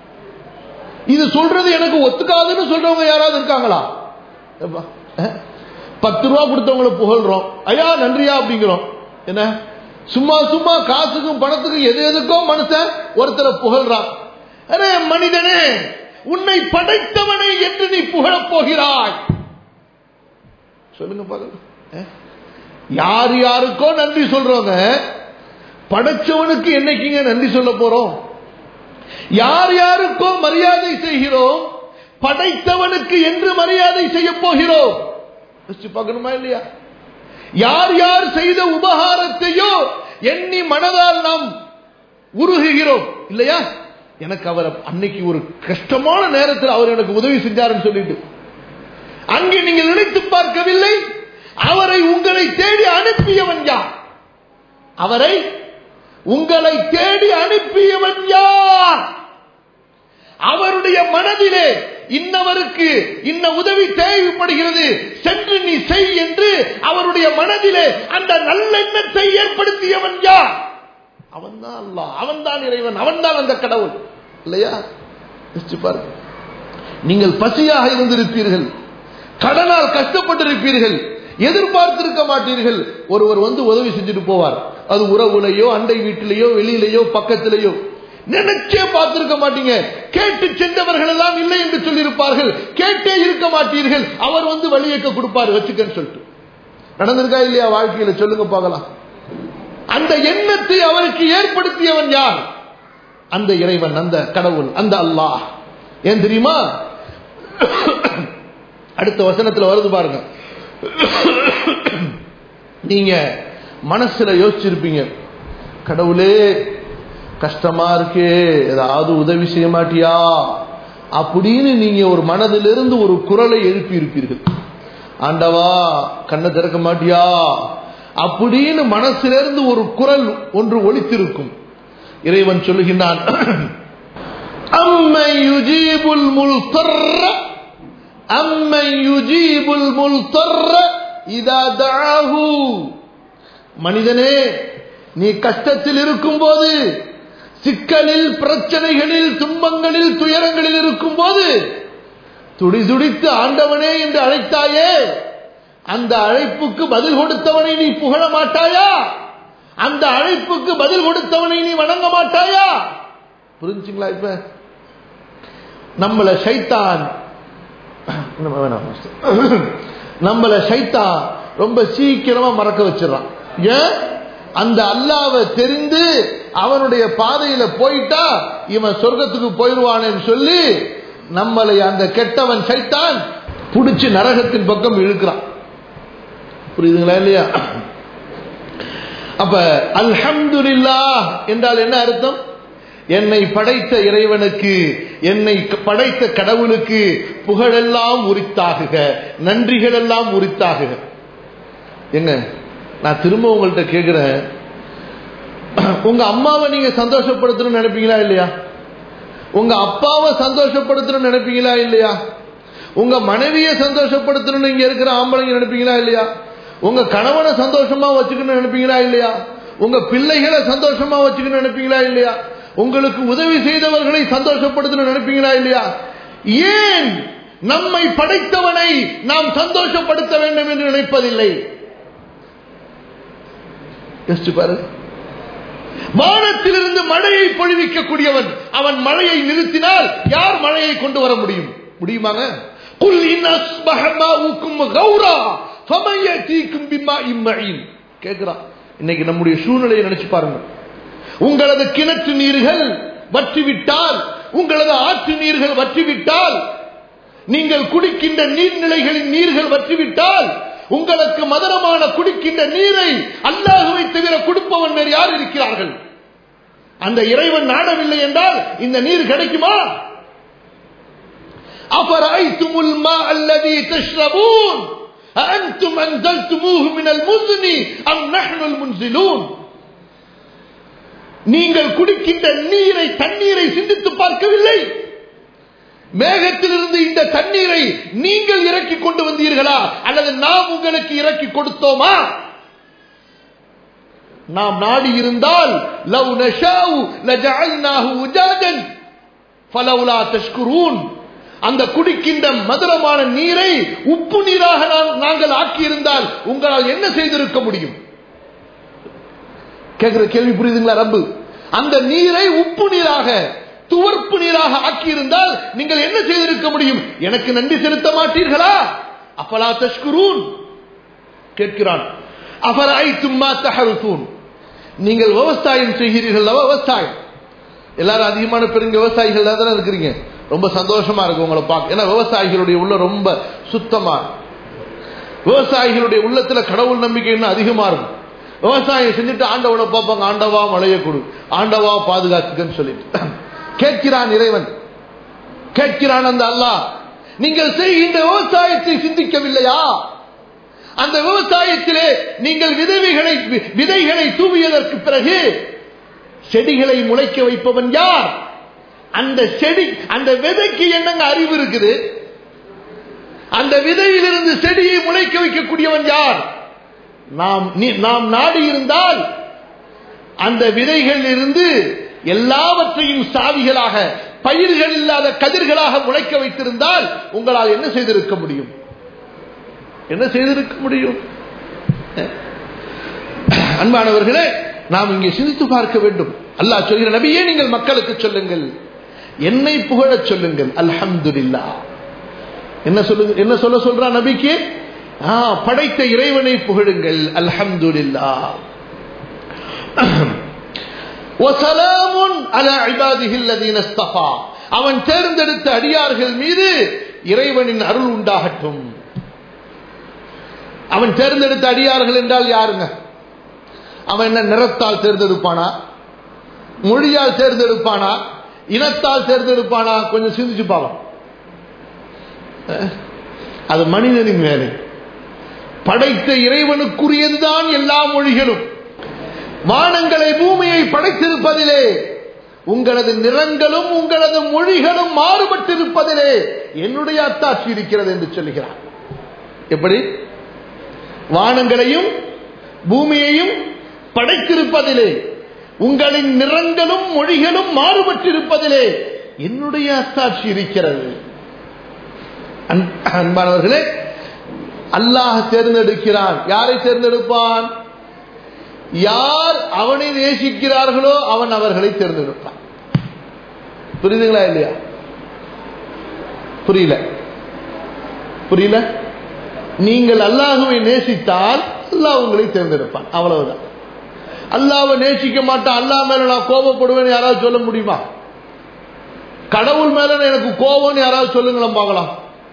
S1: இது சொல்றது எனக்கு ஒத்துக்காதுன்னு சொல்றவங்க யாராவது இருக்காங்களா எப்பா, அஹ், பத்து ரூபா கொடுத்தவங்களை புகழ்றோம் ஐயா நன்றியா அப்படிங்கிறோம் என்ன சும்மா சும்மா காசுக்கும் பணத்துக்கும் எது எதுக்கோ மனுஷன் ஒருத்தரை புகழ்றான் அரே மனிதனே உன்னை படைத்தவனை என்று நீ புகழப் போகிறாய் சொல்லுங்க பார்க்கலாம் அஹ்? யார் யாருக்கோ நன்றி சொல்றவங்க படைச்சவனுக்கு என்னைக்குங்க நன்றி சொல்ல போறோம் யார் யாருக்கோ மரியாதை செய்கிறோம் படைத்தவனுக்கு என்று மரியாதை செய்ய போகிறோம் யோசிச்சு பார்க்கணுமா இல்லையா யார் யார் செய்த உபகாரத்தையோ எண்ணி மனதால் நாம் உருகுகிறோம் இல்லையா எனக்கு அவர் அன்னைக்கு ஒரு கஷ்டமான நேரத்தில் அவர் எனக்கு உதவி செஞ்சாருன்னு சொல்லிட்டு அங்கே நீங்கள் நினைத்து பார்க்கவில்லை அவரை உங்களை தேடி அனுப்பியவன் யார் அவரை உங்களை தேடி அனுப்பியவன் யார் அவருடைய மனதிலே இன்னவருக்கு இன்ன உதவி தேவைப்படுகிறது சென்று நீ செய் என்று அவருடைய மனதிலே அந்த நல்லெண்ணத்தை ஏற்படுத்தியவன் யார் அவன்தான் அல்லாஹ் அவன்தான் இறைவன் அவன்தான் அந்த கடவுள் இல்லையா யோசிச்சு பாருங்க நீங்கள் பசியாக இருந்திருப்பீர்கள் கடனால் கஷ்டப்பட்டிருப்பீர்கள் எதிர்பார்த்திருக்க மாட்டீர்கள் ஒருவர் வந்து உதவி செஞ்சுட்டு போவார் அது உறவுலையோ அண்டை வீட்டிலேயோ வெளியிலேயோ பக்கத்திலேயோ நினைச்சே பார்த்திருக்க மாட்டீங்க கேட்டு சென்றவர்கள் எல்லாம் இல்லை என்று சொல்லியிருப்பார்கள் கேட்டே இருக்க மாட்டீர்கள் அவர் வந்து வழியக்க கொடுப்பார் வச்சுக்கன்னு சொல்லிட்டு நடந்திருக்கா இல்லையா வாழ்க்கையில சொல்லுங்க பார்க்கலாம் அந்த எண்ணத்தை அவருக்கு ஏற்படுத்தியவன் யார் அந்த இறைவன் அந்த கடவுள் அந்த அல்லாஹ் ஏன் தெரியுமா அடுத்த வசனத்துல வருது பாருங்க நீங்க மனசுல யோசிச்சிருப்பீங்க கடவுளே கஷ்டமா இருக்கே ஏதாவது உதவி செய்ய மாட்டியா அப்படின்னு நீங்க ஒரு மனதிலிருந்து ஒரு குரலை எழுப்பி இருப்பீர்கள் ஆண்டவா கண்ணை திறக்க மாட்டியா அப்படின்னு மனசிலிருந்து ஒரு குரல் ஒன்று ஒலித்திருக்கும் இறைவன் சொல்லுகின்றான் அம்மை யுஜீபுல் முல்தர்ர அம்மை யுஜீபுல் முல்தர்ர இதா தஆஹு மனிதனே நீ கஷ்டத்தில் இருக்கும்போது சிக்கலில் பிரச்சனைகளில் துன்பங்களில் துயரங்களில் இருக்கும்போது துடிதுடித்து ஆண்டவனே என்று அழைத்தாயே அந்த அழைப்புக்கு பதில் கொடுத்தவனை நீ புகழ மாட்டாயா அந்த அழைப்புக்கு பதில் கொடுத்தவனை நீ வணங்க மாட்டாயா புரிஞ்சுங்களா இப்ப நம்மள சைத்தான் நம்ம வேணாம் நம்மள சைத்தான் ரொம்ப சீக்கிரமா மறக்க வச்சிடறான் ஏன் அந்த அல்லாவை தெரிந்து அவனுடைய பாதையில போயிட்டா இவன் சொர்க்கத்துக்கு போயிடுவானேன்னு சொல்லி நம்மளை அந்த கெட்டவன் சைத்தான் புடிச்சு நரகத்தின் பக்கம் இழுக்கிறான் புரியுதுங்களா இல்லையா அப்ப அல்ஹம்துலில்லா என்றால் என்ன அர்த்தம் என்னை படைத்த இறைவனுக்கு என்னை படைத்த கடவுளுக்கு புகழெல்லாம் உரித்தாகுக நன்றிகள் எல்லாம் உரித்தாகுக எங்க நான் திரும்ப உங்கள்கிட்ட கேட்கிறேன் உங்க அம்மாவை நீங்க சந்தோஷப்படுத்தணும்னு நினைப்பீங்களா இல்லையா உங்க அப்பாவை சந்தோஷப்படுத்தணும்னு நினைப்பீங்களா இல்லையா உங்க மனைவியை சந்தோஷப்படுத்தணும்னு இங்க இருக்கிற ஆம்பளைங்க நினைப்பீங்களா இல்லையா உங்க கணவனை சந்தோஷமா வச்சுக்கணும்னு நினைப்பீங்களா இல்லையா உங்க பிள்ளைகளை சந்தோஷமா வச்சுக்கணும்னு நினைப்பீங்களா இல்லையா உங்களுக்கு உதவி செய்தவர்களை சந்தோஷப்படுத்தணும்னு நினைப்பீங்களா இல்லையா ஏன் நம்மை படைத்தவனை நாம் சந்தோஷப்படுத்த வேண்டும் என்று நினைப்பதில்லை யோசிச்சு பாரு வானத்திலிருந்து மழையை பொழிவிக்கக்கூடியவன் அவன் மழையை நிறுத்தினால் யார் மழையை கொண்டு வர முடியும் முடியுமாங்க குல் இன்அஸ்பஹமாவுக்கும் கௌரா ஃபமன் யதீக்கும் பிமா இம்மஈன் கேக்குறான் இன்னைக்கு நம்முடைய சூழ்நிலையை நினைச்சு பாருங்க உங்களது கிணற்று நீர்கள் வற்றிவிட்டால் உங்களது ஆற்று நீர்கள் வற்றிவிட்டால் நீங்கள் குடிக்கின்ற நீர்நிலைகளின் நீர்கள் வற்றிவிட்டால் உங்களுக்கு மதனமான குடிக்கின்ற நீரை அல்லாஹுவை தவிர கொடுப்பவன் வேறு யார் இருக்கிறார்கள் அந்த இறைவன் நாடவில்லை என்றால் இந்த நீர் கிடைக்குமா أفرأيتم الماء الذي تشربون أأنتم أنزلتموه من المزن أم نحن المنزلون நீங்கள் குடிக்கின்ற நீரை தண்ணீரை சிந்தித்து பார்க்கவில்லை மேகத்திலிருந்து இந்த தண்ணீரை நீங்கள் இறக்கி கொண்டு வந்தீர்களா அல்லது நாம் உங்களுக்கு இறக்கி கொடுத்தோமா நாம் நாடி இருந்தால் லவ் நஷாவு லஜஅல்நாஹு உஜாஜன் ஃபலவுலா தஷ்குரூன் அந்த குடிக்கின்ற மதுரமான நீரை உப்பு நீராக நாங்கள் ஆக்கியிருந்தால் உங்களால் என்ன செய்திருக்க முடியும் கேட்கிற கேள்வி புரியுதுங்களா ரப்பு அந்த நீரை உப்பு நீராக துவர்ப்பு நீராக ஆக்கியிருந்தால் நீங்கள் என்ன செய்திருக்க முடியும் எனக்கு நன்றி செலுத்த மாட்டீர்களா அப்பலா தஷ்குரூன் கேட்கிறான் அபராய் தும்மா தஹருத்தூன் நீங்கள் விவசாயம் செய்கிறீர்கள் விவசாயம் எல்லாரும் அதிகமான பெருங்க விவசாயிகள் தானே இருக்கிறீங்க ரொம்ப சந்தோஷமா இருக்கு உங்களை பார்க்க ஏன்னா விவசாயிகளுடைய உள்ள ரொம்ப சுத்தமா விவசாயிகளுடைய உள்ளத்துல கடவுள் நம்பிக்கை இன்னும் அதிகமா இருக்கும் விவசாயம் செஞ்சுட்டு ஆண்டவனை பார்ப்பாங்க ஆண்டவா மழைய கொடு ஆண்டவா பாதுகாத்துக்கன்னு சொல்லிட்டு கேட்கிறான் இறைவன் கேட்கிறான் அந்த அல்லாஹ் நீங்கள் செய்கின்ற விவசாயத்தை சிந்திக்கவில்லையா அந்த விவசாயத்திலே நீங்கள் விதவைகளை விதைகளை தூவியதற்கு பிறகு செடிகளை முளைக்க வைப்பவன் யார் அந்த செடி அந்த விதைக்கு என்னங்க அறிவு இருக்குது அந்த விதையிலிருந்து செடியை முளைக்க வைக்கக்கூடியவன் யார் நாம் நாம் நாடி இருந்தால் அந்த விதைகள் இருந்து எல்லாவற்றையும் சாவிகளாக பயிர்கள் இல்லாத கதிர்களாக முளைக்க வைத்திருந்தால் உங்களால் என்ன செய்திருக்க முடியும் என்ன செய்திருக்க முடியும் அன்பானவர்களே நாம் இங்கே சிந்தித்து பார்க்க வேண்டும் அல்லாஹ் சொல்கிற நபியே நீங்கள் மக்களுக்கு சொல்லுங்கள் என்னை புகழச் சொல்லுங்கள் அல்ஹம்துலில்லா என்ன சொல்லுங்க என்ன சொல்ல சொல்றா நபிக்கு படைத்த இறைவனை புகழுங்கள் அல்ஹம்துலில்லா அவன் தேர்ந்தெடுத்த அடியார்கள் மீது இறைவனின் அருள் உண்டாகட்டும் அவன் தேர்ந்தெடுத்த அடியார்கள் என்றால் யாருங்க அவன் என்ன நிறத்தால் தேர்ந்தெடுப்பானா மொழியால் தேர்ந்தெடுப்பானா இனத்தால் தேர்ந்தெடுப்பானா கொஞ்சம் சிந்திச்சு பார்க்கலாம் அது மனிதனின் வேலை படைத்த இறைவனுக்குரியதுதான் எல்லா மொழிகளும் வானங்களை பூமியை படைத்திருப்பதிலே உங்களது நிறங்களும் உங்களது மொழிகளும் மாறுபட்டிருப்பதிலே என்னுடைய அத்தாட்சி இருக்கிறது என்று சொல்லுகிறார் எப்படி வானங்களையும் பூமியையும் படைத்திருப்பதிலே உங்களின் நிறங்களும் மொழிகளும் மாறுபட்டிருப்பதிலே என்னுடைய அத்தாட்சி இருக்கிறது அன்பானவர்களே அல்லாஹ் தேர்ந்தெடுக்கிறான் யாரை தேர்ந்தெடுப்பான் யார் அவனை நேசிக்கிறார்களோ அவன் அவர்களை தேர்ந்தெடுப்பான் புரியுதுங்களா இல்லையா புரியல புரியல நீங்கள் அல்லாஹுவை நேசித்தால் அல்லாஹ் உங்களை தேர்ந்தெடுப்பான் அவ்வளவுதான் அல்லாவை நேசிக்க மாட்டான் அல்லா மேல நான் கோபப்படுவேன்னு யாராவது சொல்ல முடியுமா கடவுள் மேல எனக்கு கோபம்னு யாராவது சொல்லுங்களேன் பார்க்கலாம்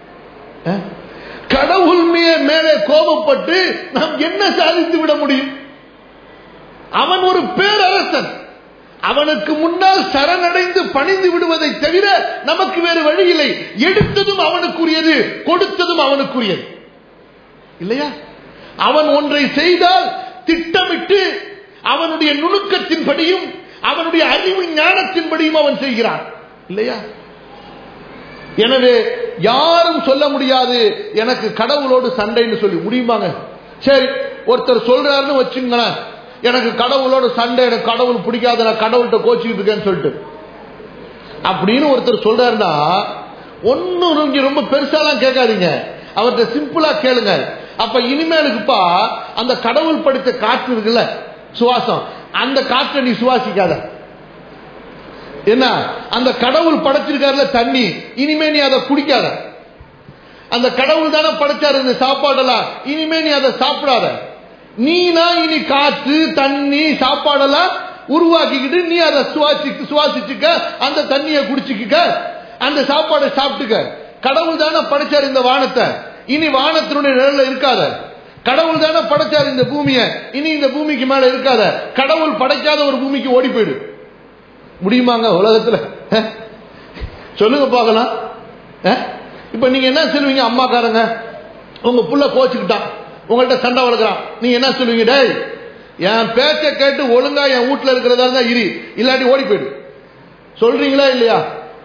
S1: கடவுள் மேலே கோபப்பட்டு நாம் என்ன சாதித்து விட முடியும் அவன் ஒரு பேரரசன் அவனுக்கு முன்னால் சரணடைந்து பணிந்து விடுவதை தவிர நமக்கு வேறு வழி இல்லை எடுத்ததும் அவனுக்குரியது கொடுத்ததும் அவனுக்குரியது இல்லையா அவன் ஒன்றை செய்தால் திட்டமிட்டு அவனுடைய நுணுக்கத்தின்படியும் அவனுடைய அறிவு ஞானத்தின்படியும் அவன் செய்கிறான் இல்லையா எனவே யாரும் சொல்ல முடியாது எனக்கு கடவுளோடு சண்டைன்னு சொல்லி முடியுமாங்க சரி ஒருத்தர் சொல்றாருன்னு வச்சுங்களேன் எனக்கு கடவுளோட சண்டை எனக்கு கடவுள் பிடிக்காத நான் கடவுள்கிட்ட கோச்சிக்கிட்டு இருக்கேன்னு சொல்லிட்டு அப்படின்னு ஒருத்தர் சொல்றாருன்னா ஒன்னும் இங்க ரொம்ப பெருசாலாம் கேட்காதீங்க அவர்கிட்ட சிம்பிளா கேளுங்க அப்ப இனிமேலுக்குப்பா அந்த கடவுள் படைத்த காற்று இருக்குல்ல சுவாசம் அந்த காற்றை நீ சுவாசிக்காத என்ன அந்த கடவுள் படைச்சிருக்காருல தண்ணி இனிமே நீ அதை குடிக்காத அந்த கடவுள் தானே படைச்சாரு இந்த சாப்பாடெல்லாம் இனிமே நீ அதை சாப்பிடாத நீனா இனி காற்று தண்ணி சாப்பாடெல்லாம் உருவாக்கிக்கிட்டு நீ அதை சுவாசி சுவாசிச்சுக்க அந்த தண்ணியை குடிச்சுக்க அந்த சாப்பாடை சாப்பிட்டுக்க கடவுள் தானே படைச்சார் இந்த வானத்தை இனி வானத்தினுடைய நிழல்ல இருக்காத கடவுள் தானே படைச்சார் இந்த பூமியை இனி இந்த பூமிக்கு மேல இருக்காத கடவுள் படைக்காத ஒரு பூமிக்கு ஓடி போயிடு முடியுமாங்க உலகத்துல அஹ்? சொல்லுங்க பார்க்கலாம் அஹ்? இப்ப நீங்க என்ன சொல்லுவீங்க அம்மாக்காரங்க உங்க புள்ள கோச்சுக்கிட்டான் உங்கள்ட்ட சண்டை வளர்க்குறான் நீங்க என்ன சொல்லுவீங்க டேய் என் பேச்சை கேட்டு ஒழுங்கா என் வீட்டுல இருக்கிறதா இருந்தா இரு இல்லாட்டி ஓடி போயிடு சொல்றீங்களா இல்லையா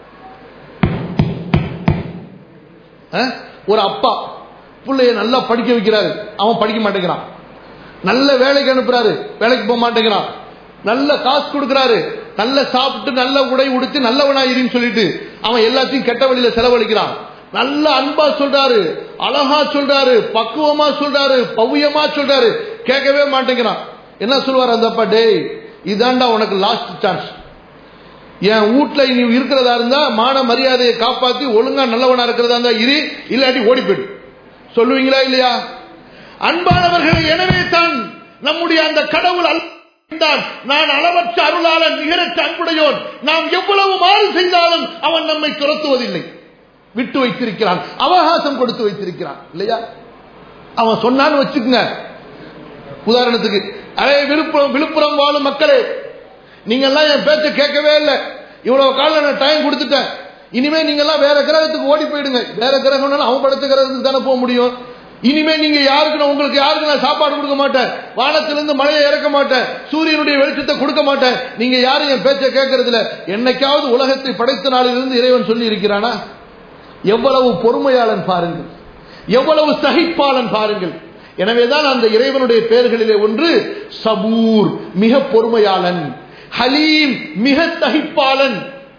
S1: அஹ்? ஒரு அப்பா பிள்ளைய நல்லா படிக்க வைக்கிறாரு அவன் படிக்க மாட்டேங்கிறான் நல்ல வேலைக்கு அனுப்புறாரு வேலைக்கு போக மாட்டேங்கிறான் நல்ல காசு கொடுக்கறாரு நல்ல சாப்பிட்டு நல்ல உடை உடுத்து நல்லவனா இருன்னு சொல்லிட்டு அவன் எல்லாத்தையும் கெட்ட வழியில செலவழிக்கிறான் நல்ல அன்பா சொல்றாரு அழகா சொல்றாரு பக்குவமா சொல்றாரு பவ்யமா சொல்றாரு கேட்கவே மாட்டேங்கிறான் என்ன சொல்லுவார் அந்த அப்பா டேய் இதாண்டா உனக்கு லாஸ்ட் சான்ஸ் என் வீட்டுல நீ இருக்கிறதா இருந்தா மான மரியாதையை காப்பாத்தி ஒழுங்கா நல்லவனா இருக்கிறதா இருந்தா இரு இல்லாட்டி ஓடி போயிடு சொல்லுவீங்களா இல்லையா அன்பானவர்களே எனவே தான் நம்முடைய அந்த கடவுள் அல்ல தான் நான் அளவற்ற அருளாளன் நிகரற்ற அன்புடையோன் நாம் எவ்வளவு மாறு செய்தாலும் அவன் நம்மை துரத்துவதில்லை விட்டு வைத்திருக்கிறான் அவகாசம் கொடுத்து வைத்திருக்கிறான் இல்லையா அவன் சொன்னான்னு வச்சுக்கோங்க உதாரணத்துக்கு அதே விழுப்புரம் விழுப்புரம் வாழும் மக்களே நீங்க எல்லாம் என் பேச்ச கேட்கவே இல்லை இவ்வளவு காலம் நான் டைம் கொடுத்துட்டேன் இனிமே நீங்க எல்லாம் வேற கிரகத்துக்கு ஓடி போயிடுங்க வேற கிரகம்னாலும் அவன் படுத்த கிரகத்துக்கு தானே போக முடியும் இனிமே நீங்க யாருக்கு நான் உங்களுக்கு யாருக்கு நான் சாப்பாடு கொடுக்க மாட்டேன் வானத்திலிருந்து மழையை இறக்க மாட்டேன் சூரியனுடைய வெளிச்சத்தை கொடுக்க மாட்டேன் நீங்க யாரும் என் பேச்சை கேட்கறதுல என்னைக்காவது உலகத்தை படைத்த நாளிலிருந்து இறைவன் சொல்லி இருக்கிறானா எவ்வளவு பொறுமையாளன் பாருங்கள் எவ்வளவு சகிப்பாளன் பாருங்கள் எனவேதான் அந்த இறைவனுடைய பெயர்களிலே ஒன்று சபூர் மிக பொறுமையாளன் ஹலீம் மிக சகிப்பாளன்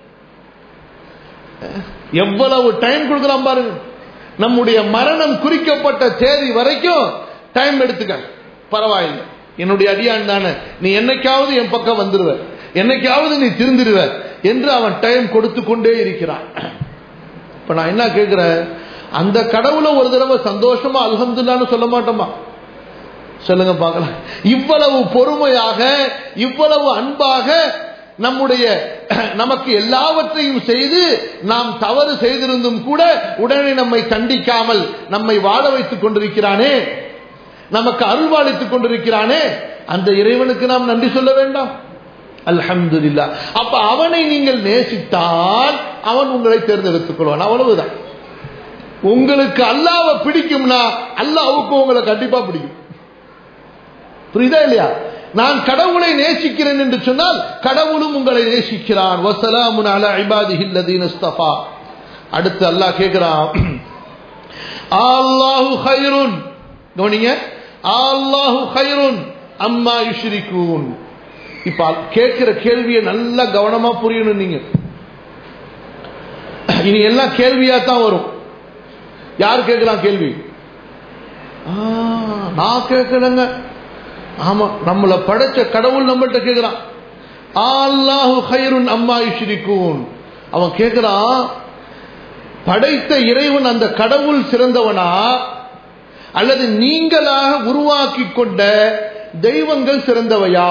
S1: எவ்வளவு டைம் கொடுக்கலாம் பாருங்க நம்முடைய மரணம் குறிக்கப்பட்ட தேதி வரைக்கும் டைம் எடுத்துக்க பரவாயில்லை என்னுடைய அடியான் தானே நீ என்னைக்காவது என் பக்கம் வந்துருவ என்னைக்காவது நீ திருந்திருவ என்று அவன் டைம் கொடுத்து கொண்டே இருக்கிறான் இப்ப நான் என்ன கேட்கிறேன் அந்த கடவுளை ஒரு தடவை சந்தோஷமா அல்ஹம்துல்லான்னு சொல்ல மாட்டோமா சொல்லுங்க பார்க்கலாம் இவ்வளவு பொறுமையாக இவ்வளவு அன்பாக நம்முடைய நமக்கு எல்லாவற்றையும் செய்து நாம் தவறு செய்திருந்தும் கூட உடனே நம்மை கண்டிக்காமல் நம்மை வாழ வைத்துக் கொண்டிருக்கிறானே நமக்கு அருள்வாளித்துக் கொண்டிருக்கிறானே அந்த இறைவனுக்கு நாம் நன்றி சொல்ல வேண்டாம் அல்ஹம்துலில்லா அப்ப அவனை நீங்கள் நேசித்தால் அவன் உங்களை தேர்ந்தெடுத்துக் கொள்வான் அவ்வளவுதான் உங்களுக்கு அல்லாவை பிடிக்கும்னா அல்லாவுக்கு உங்களை கண்டிப்பா பிடிக்கும் புரியுதா இல்லையா நான் கடவுளை நேசிக்கிறேன் என்று சொன்னால் கடவுளும் உங்களை நேசிக்கிறான் வசலாமுன் அலா இபாதிஹில் லதீன இஸ்தஃபா அடுத்து அல்லாஹ் கேட்கிறான் அல்லாஹு ஹைருன் கவனிங்க அல்லாஹு ஹைருன் அம்மா யுஷ்ரிகூன் இப்ப கேட்கிற கேள்வியை நல்லா கவனமா புரியணும் நீங்க இனி எல்லாம் கேள்வியா தான் வரும் யார் கேட்கலாம் கேள்வி ஆ, நான் கேட்கலங்க ஆமா நம்மள படைச்ச கடவுள் நம்மள்ட்ட கேட்கிறான் அல்லாஹு ஹைருன் அம்மா யுஷ்ரிகூன் அவன் கேட்கிறான் படைத்த இறைவன் அந்த கடவுள் சிறந்தவனா அல்லது நீங்களாக உருவாக்கி கொண்ட தெய்வங்கள் சிறந்தவையா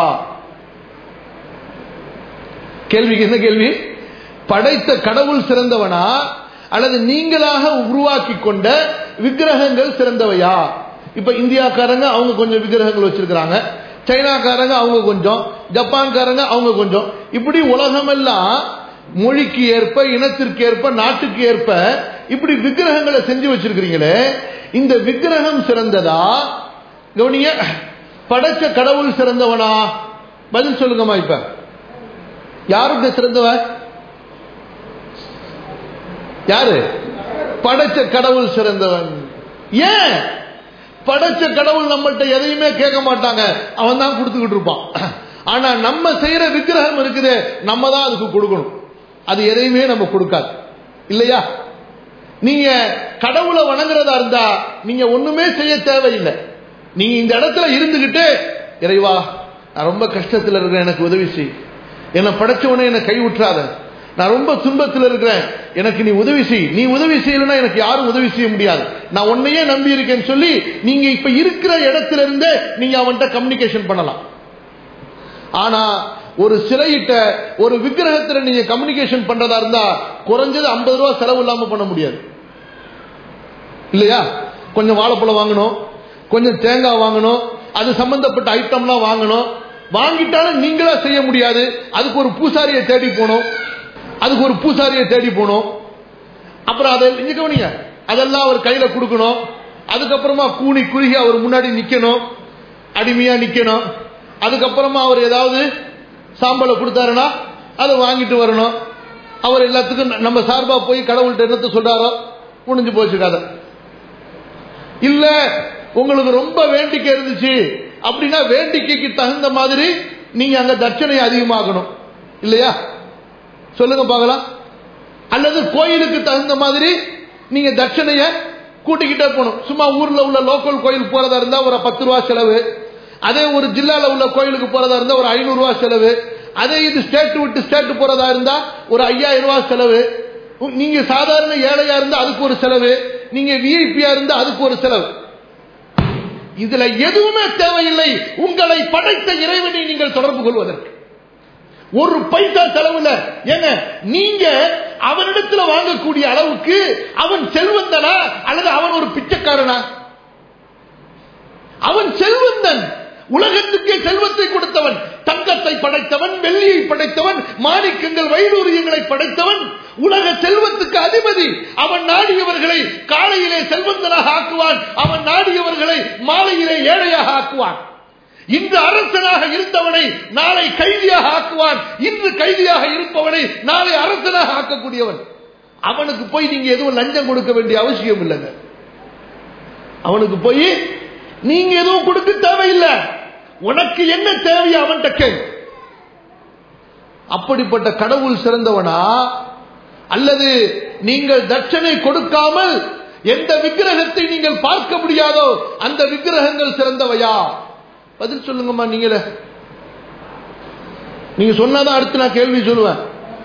S1: கேள்விக்கு என்ன கேள்வி படைத்த கடவுள் சிறந்தவனா அல்லது நீங்களாக உருவாக்கி கொண்ட விக்கிரகங்கள் சிறந்தவையா இப்ப இந்தியாக்காரங்க அவங்க கொஞ்சம் விக்கிரகங்கள் வச்சிருக்கிறாங்க சைனாக்காரங்க அவங்க கொஞ்சம் ஜப்பான்காரங்க அவங்க கொஞ்சம் இப்படி உலகமெல்லாம் மொழிக்கு ஏற்ப இனத்திற்கு ஏற்ப நாட்டுக்கு ஏற்ப இப்படி விக்கிரகங்களை செஞ்சு வச்சிருக்கிறீங்களே இந்த விக்கிரகம் சிறந்ததா கவனிய படைச்ச கடவுள் சிறந்தவனா பதில் சொல்லுங்கம்மா இப்ப யாருக்கு சிறந்தவன் யாரு படைச்ச கடவுள் சிறந்தவன் ஏன் படைச்ச கடவுள் நம்மள்ட்ட எதையுமே கேட்க மாட்டாங்க அவன் தான் கொடுத்துக்கிட்டு இருப்பான் ஆனா நம்ம செய்யற விக்கிரகம் இருக்குது நம்ம தான் அதுக்கு கொடுக்கணும் அது எதையுமே நம்ம கொடுக்காது இல்லையா நீங்க கடவுளை வணங்குறதா இருந்தா நீங்க ஒண்ணுமே செய்ய தேவையில்லை நீங்க இந்த இடத்துல இருந்துகிட்டு இறைவா நான் ரொம்ப கஷ்டத்துல இருக்கிறேன் எனக்கு உதவி செய் என்னை படைச்சவனே என்னை கை விட்டுறாத நான் ரொம்ப துன்பத்தில் இருக்கிறேன் எனக்கு நீ உதவி செய் நீ உதவி செய்யலைன்னா எனக்கு யாரும் உதவி செய்ய முடியாது நான் உன்னையே நம்பி இருக்கேன்னு சொல்லி நீங்க இப்ப இருக்கிற இடத்துல இருந்தே நீங்க அவன்கிட்ட கம்யூனிகேஷன் பண்ணலாம் ஆனா ஒரு சிலையிட்ட ஒரு விக்கிரகத்துல நீங்க கம்யூனிகேஷன் பண்றதா இருந்தா குறைஞ்சது ஐம்பது ரூபா செலவு இல்லாம பண்ண முடியாது இல்லையா கொஞ்சம் வாழைப்பழம் வாங்கணும் கொஞ்சம் தேங்காய் வாங்கணும் அது சம்பந்தப்பட்ட ஐட்டம்லாம் வாங்கணும் வாங்கிட்டாலும் நீங்களா செய்ய முடியாது அதுக்கு ஒரு பூசாரியை தேடி போகணும் அதுக்கு ஒரு பூசாரியை தேடி போகணும் அப்புறம் அதை இங்க கவனிங்க அதெல்லாம் அவர் கையில கொடுக்கணும் அதுக்கப்புறமா கூனி குறுகி அவர் முன்னாடி நிக்கணும் அடிமையா நிக்கணும் அதுக்கப்புறமா அவர் ஏதாவது சாம்பலை கொடுத்தாருன்னா அதை வாங்கிட்டு வரணும் அவர் எல்லாத்துக்கும் நம்ம சார்பா போய் கடவுள்கிட்ட என்னத்தை சொல்றாரோ முடிஞ்சு போச்சு கதை இல்ல உங்களுக்கு ரொம்ப வேண்டிக்கை இருந்துச்சு அப்படின்னா வேண்டிக்கைக்கு தகுந்த மாதிரி நீங்க அங்க தட்சணையை அதிகமாகணும் இல்லையா சொல்லுங்க பார்க்கலாம் அல்லது கோயிலுக்கு தகுந்த மாதிரி நீங்க தட்சணைய கூட்டிக்கிட்டே போகணும் சும்மா ஊர்ல உள்ள லோக்கல் கோயில் போறதா இருந்தா ஒரு பத்து ரூபா செலவு அதே ஒரு ஜில்லால உள்ள கோயிலுக்கு போறதா இருந்தா ஒரு ஐநூறு ரூபாய் செலவு அதே இது ஸ்டேட் விட்டு ஸ்டேட் போறதா இருந்தா ஒரு ஐயாயிரம் ரூபாய் செலவு நீங்க சாதாரண ஏழையா இருந்தா அதுக்கு ஒரு செலவு நீங்க விஐபியா இருந்தா அதுக்கு ஒரு செலவு இதுல எதுவுமே தேவையில்லை உங்களை படைத்த இறைவனை நீங்கள் தொடர்பு கொள்வதற்கு ஒரு பைசா செலவுல ஏங்க நீங்க அவனிடத்துல வாங்கக்கூடிய அளவுக்கு அவன் செல்வந்தனா அல்லது அவன் ஒரு பிச்சைக்காரனா அவன் செல்வந்தன் உலகத்துக்கே செல்வத்தை கொடுத்தவன் தங்கத்தை படைத்தவன் வெள்ளியை படைத்தவன் மாணிக்கங்கள் வைடூரியங்களை படைத்தவன் உலக செல்வத்துக்கு அதிபதி அவன் நாடியவர்களை காலையிலே செல்வந்தனாக ஆக்குவான் அவன் நாடியவர்களை மாலையிலே ஏழையாக ஆக்குவான் இன்று அரசனாக இருந்தவனை நாளை கைதியாக ஆக்குவான் இன்று கைதியாக இருப்பவனை நாளை அரசனாக ஆக்கக்கூடியவன் அவனுக்கு போய் நீங்க எதுவும் லஞ்சம் கொடுக்க வேண்டிய அவசியம் இல்லைங்க அவனுக்கு போய் நீங்க எதுவும் கொடுக்க தேவையில்லை உனக்கு என்ன தேவையோ அவன்கிட்ட கேள் அப்படிப்பட்ட கடவுள் சிறந்தவனா அல்லது நீங்கள் தட்சணை கொடுக்காமல் எந்த விக்கிரகத்தை நீங்கள் பார்க்க முடியாதோ அந்த விக்கிரகங்கள் சிறந்தவையா பதில் சொல்லுங்கம்மா நீங்களே நீங்க சொன்னாதான் அடுத்து நான் கேள்வி சொல்லுவேன்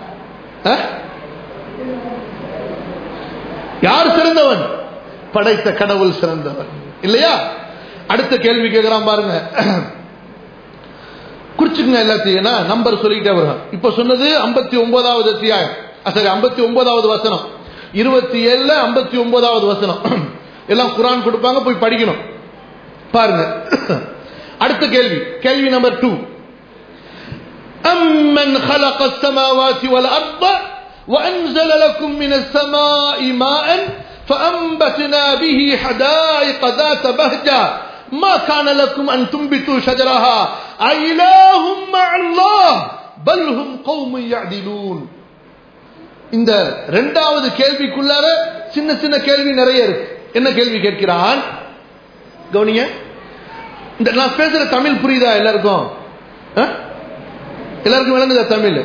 S1: யார் சிறந்தவன் படைத்த கடவுள் சிறந்தவன் இல்லையா அடுத்த கேள்வி கேட்கிறான் பாருங்க குறிச்சுங்க எல்லாத்தையும் நம்பர் சொல்லிக்கிட்டே வரும் இப்ப சொன்னது ஐம்பத்தி ஒன்பதாவது அத்தியாயம் சரி ஐம்பத்தி ஒன்பதாவது வசனம் இருபத்தி ஏழுல ஐம்பத்தி ஒன்பதாவது வசனம் எல்லாம் குரான் கொடுப்பாங்க போய் படிக்கணும் பாருங்க அடுத்த கேள்வி கேள்வி நம்பர் டூ أمن خلق السماوات والأرض وأنزل لكم من السماء ماء فأنبتنا به حدائق ذات بهجة ما كان لكم أن تنبتوا شجرها أإله مع الله بل هم قوم يعدلون இந்த ரெண்டாவது கேள்விக்குள்ளார சின்ன சின்ன கேள்வி நிறைய இருக்கு என்ன கேள்வி கேட்கிறான் கவனிங்க இந்த நான் பேசுற தமிழ் புரியுதா எல்லாருக்கும் எல்லாருக்கும் விளங்குதா தமிழ்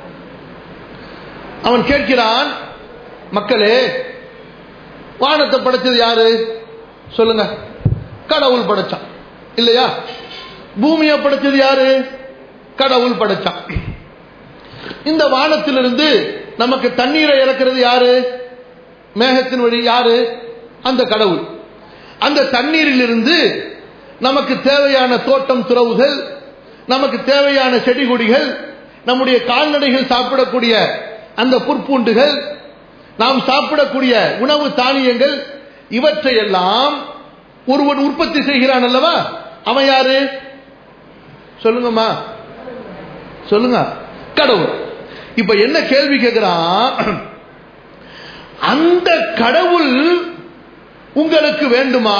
S1: அவன் கேட்கிறான் மக்களே வானத்தை படைச்சது யாரு சொல்லுங்க கடவுள் படைச்சான் இல்லையா பூமியை படைச்சது யாரு கடவுள் படைச்சான் இந்த வானத்திலிருந்து நமக்கு தண்ணீரை இறக்கிறது யாரு மேகத்தின் வழி யாரு அந்த கடவுள் அந்த தண்ணீரிலிருந்து நமக்கு தேவையான தோட்டம் துறவுகள் நமக்கு தேவையான செடி கொடிகள் நம்முடைய கால்நடைகள் சாப்பிடக்கூடிய அந்த புற்பூண்டுகள் நாம் சாப்பிடக்கூடிய உணவு தானியங்கள் இவற்றையெல்லாம் ஒருவன் உற்பத்தி செய்கிறான் அல்லவா அவன் யாரு சொல்லுங்கம்மா சொல்லுங்க கடவுள் இப்ப என்ன கேள்வி கேட்கிறான் அந்த கடவுள் உங்களுக்கு வேண்டுமா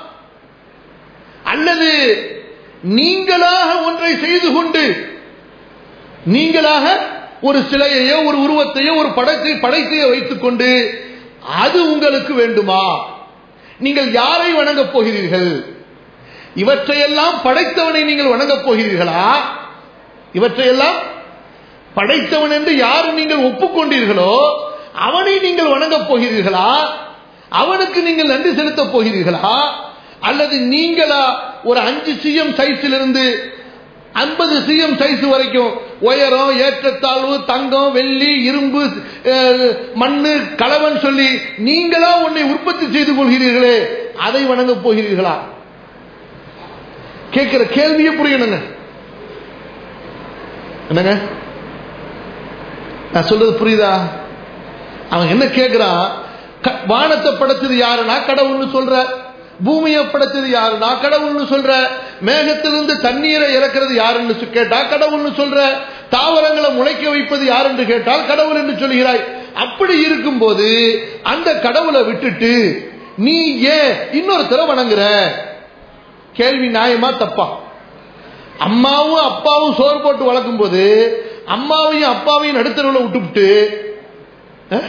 S1: அல்லது நீங்களாக ஒன்றை செய்து கொண்டு நீங்களாக ஒரு சிலையையோ ஒரு உருவத்தையோ ஒரு படத்தை படைத்தையோ வைத்துக் கொண்டு அது உங்களுக்கு வேண்டுமா நீங்கள் யாரை வணங்கப் போகிறீர்கள் இவற்றையெல்லாம் படைத்தவனை நீங்கள் வணங்கப் போகிறீர்களா இவற்றையெல்லாம் படைத்தவன் என்று யார் நீங்கள் ஒப்புக்கொண்டீர்களோ அவனை நீங்கள் வணங்கப் போகிறீர்களா அவனுக்கு நீங்கள் நன்றி செலுத்தப் போகிறீர்களா அல்லது நீங்களா ஒரு அஞ்சு சிஎம் சைஸில் இருந்து ஐம்பது சிஎம் சைஸ் வரைக்கும் உயரம் ஏற்றத்தாழ்வு தங்கம் வெள்ளி இரும்பு மண்ணு களவன் சொல்லி நீங்களா உன்னை உற்பத்தி செய்து கொள்கிறீர்களே அதை வணங்கப் போகிறீர்களா கேட்கிற கேள்வியே புரியணுங்க என்னங்க நான் சொல்றது புரியுதா அவன் என்ன கேட்கிறான் க- வானத்தை படைச்சது யாருன்னா கடவுள்னு சொல்ற பூமியை படைச்சது யாருன்னா கடவுள்னு சொல்ற மேகத்திலிருந்து தண்ணீரை இறக்கிறது யாருன்னு சொ- கேட்டா கடவுள்னு சொல்ற தாவரங்களை முளைக்க வைப்பது யார் என்று கேட்டால் கடவுள் என்று சொல்கிறாய் அப்படி இருக்கும்போது அந்த கடவுளை விட்டுட்டு நீ ஏன் இன்னொருத்தரை வணங்குற கேள்வி நியாயமா தப்பா அம்மாவும் அப்பாவும் சோறு போட்டு வளர்க்கும் போது அம்மாவையும் அப்பாவையும் நடுத்தரவுல விட்டுவிட்டு அஹ்,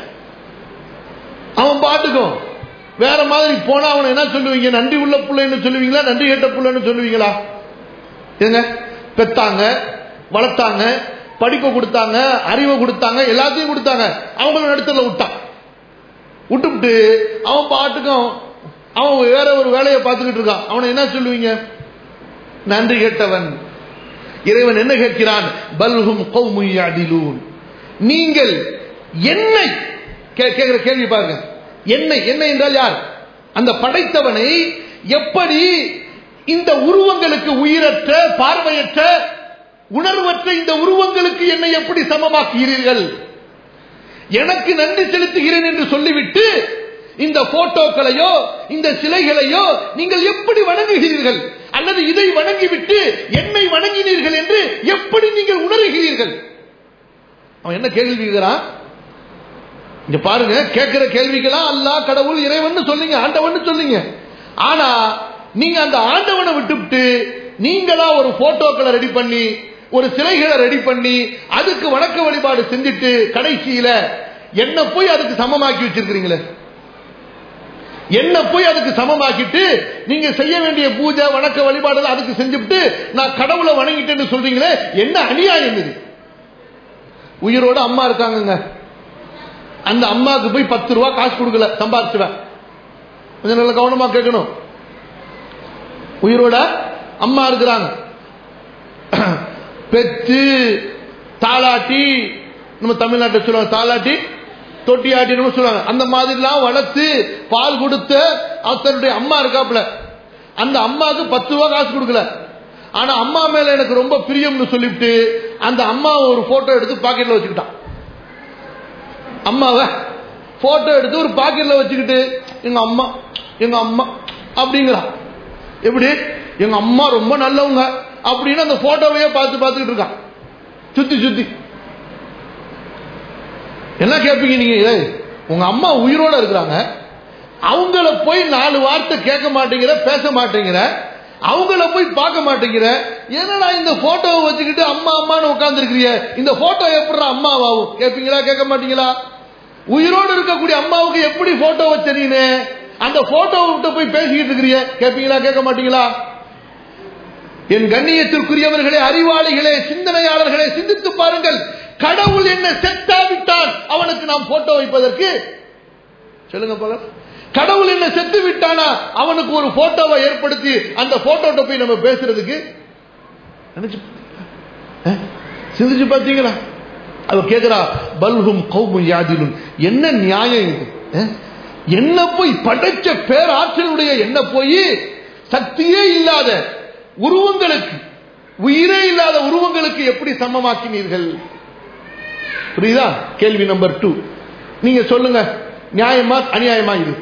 S1: அவன் பாட்டுக்கும் வேற மாதிரி போனா அவனை என்ன சொல்லுவீங்க நன்றி உள்ள புள்ளைன்னு சொல்லுவீங்களா நன்றி கேட்ட புள்ளைன்னு சொல்லுவீங்களா ஏங்க பெத்தாங்க வளர்த்தாங்க படிப்பை கொடுத்தாங்க அறிவை கொடுத்தாங்க எல்லாத்தையும் கொடுத்தாங்க அவங்கள நடுத்தல விட்டான் விட்டுவிட்டு அவன் பாட்டுக்கும் அவன் வேற ஒரு வேலையை பார்த்துக்கிட்டு இருக்கான் அவனை என்ன சொல்லுவீங்க நன்றி கேட்டவன் இறைவன் என்ன கேட்கிறான் பல்ஹும் கௌமு யாதிலூன் நீங்கள் என்னை கே- கேட்கிற கேள்வி பாருங்க என்னை என்னை என்றால் யார் அந்த படைத்தவனை எப்படி இந்த உருவங்களுக்கு உயிரற்ற பார்வையற்ற உணர்வற்ற இந்த உருவங்களுக்கு என்னை எப்படி சமமாக்குகிறீர்கள் எனக்கு நன்றி செலுத்துகிறேன் என்று சொல்லிவிட்டு இந்த போட்டோக்களையோ இந்த சிலைகளையோ நீங்கள் எப்படி வணங்குகிறீர்கள் அல்லது இதை வணங்கிவிட்டு என்னை வணங்கினீர்கள் என்று எப்படி நீங்கள் உணர்கிறீர்கள் அவன் என்ன கேள்வி கேட்கிறான் இங்க பாருங்க கேட்கிற கேள்விக்கெல்லாம் அல்லாஹ் கடவுள் இறைவன் சொல்லுங்க ஆண்டவன் சொல்லுங்க ஆனா நீங்க அந்த ஆண்டவனை விட்டுவிட்டு நீங்களா ஒரு போட்டோக்களை ரெடி பண்ணி ஒரு சிலைகளை ரெடி பண்ணி அதுக்கு வணக்க வழிபாடு செஞ்சுட்டு கடைசியில என்ன போய் அதுக்கு சமமாக்கி வச்சிருக்கிறீங்களே என்ன போய் அதுக்கு சமமாக்கிட்டு நீங்க செய்ய வேண்டிய பூஜை வணக்க வழிபாடு அதுக்கு செஞ்சுட்டு நான் கடவுளை வணங்கிட்டேன்னு சொல்றீங்களே என்ன அநியாயம் இது உயிரோட அம்மா இருக்காங்கங்க அந்த அம்மாவுக்கு போய் பத்து ரூபா காசு கொடுக்கல சம்பாரிச்சுவேன் கொஞ்சம் நல்ல கவனமா கேட்கணும் உயிரோட அம்மா இருக்கிறாங்க பெத்து தாளாட்டி நம்ம தமிழ்நாட்டில் சொல்லுவாங்க தாளாட்டி தொட்டி ஆட்டின்னு சொல்லுவாங்க அந்த மாதிரிலாம் வளர்த்து பால் கொடுத்த தன்னுடைய அம்மா இருக்காப்புல அந்த அம்மாவுக்கு பத்து ரூபா காசு கொடுக்கல ஆனா அம்மா மேல எனக்கு ரொம்ப பிரியம்னு சொல்லிவிட்டு அந்த அம்மாவை ஒரு போட்டோ எடுத்து பாக்கெட்ல வச்சுக்கிட்டான் அம்மாவை போட்டோ எடுத்து ஒரு பாக்கெட்ல வச்சுக்கிட்டு எங்க அம்மா எங்க அம்மா அப்படிங்கிறான் எப்படி எங்க அம்மா ரொம்ப நல்லவங்க அப்படின்னு அந்த போட்டோவையே பார்த்து பார்த்துக்கிட்டு இருக்கான் சுத்தி சுத்தி என்ன கேட்பீங்க நீங்க ஏய், உங்க அம்மா உயிரோட இருக்கிறாங்க அவங்கள போய் நாலு வார்த்தை கேட்க மாட்டேங்கிற பேச மாட்டேங்கிற அவங்கள போய் பார்க்க மாட்டேங்கிற என்னடா இந்த போட்டோவை வச்சுக்கிட்டு அம்மா அம்மான்னு உட்கார்ந்து இந்த போட்டோ எப்படி அம்மாவாகும் கேட்பீங்களா கேட்க மாட்டீங்களா உயிரோடு இருக்கக்கூடிய அம்மாவுக்கு எப்படி போட்டோ வச்ச நீனு அந்த போட்டோவை விட்டு போய் பேசிக்கிட்டு இருக்கிறீங்க கேட்பீங்களா கேட்க மாட்டீங்களா என் கண்ணியத்திற்குரியவர்களே அறிவாளிகளே சிந்தனையாளர்களே சிந்தித்து பாருங்கள் கடவுள் என்ன செத்தாவிட்டான் அவனுக்கு நாம் போட்டோ வைப்பதற்கு சொல்லுங்க போல கடவுள் என்ன செத்து விட்டானா அவனுக்கு ஒரு போட்டோவை ஏற்படுத்தி அந்த போட்டோட்ட போய் நம்ம பேசுறதுக்கு நினைச்சு அஹ், சிந்திச்சு பார்த்தீங்களா அவ கேக்குறா பல்ஹும் கௌமும் யாதிலும் என்ன நியாயம் இது அஹ்? என்ன போய் படைச்ச பேராற்றலுடைய என்ன போய் சக்தியே இல்லாத உருவங்களுக்கு உயிரே இல்லாத உருவங்களுக்கு எப்படி சமமாக்கினீர்கள் புரியுதா கேள்வி நம்பர் டூ நீங்க சொல்லுங்க நியாயமா அநியாயமா இது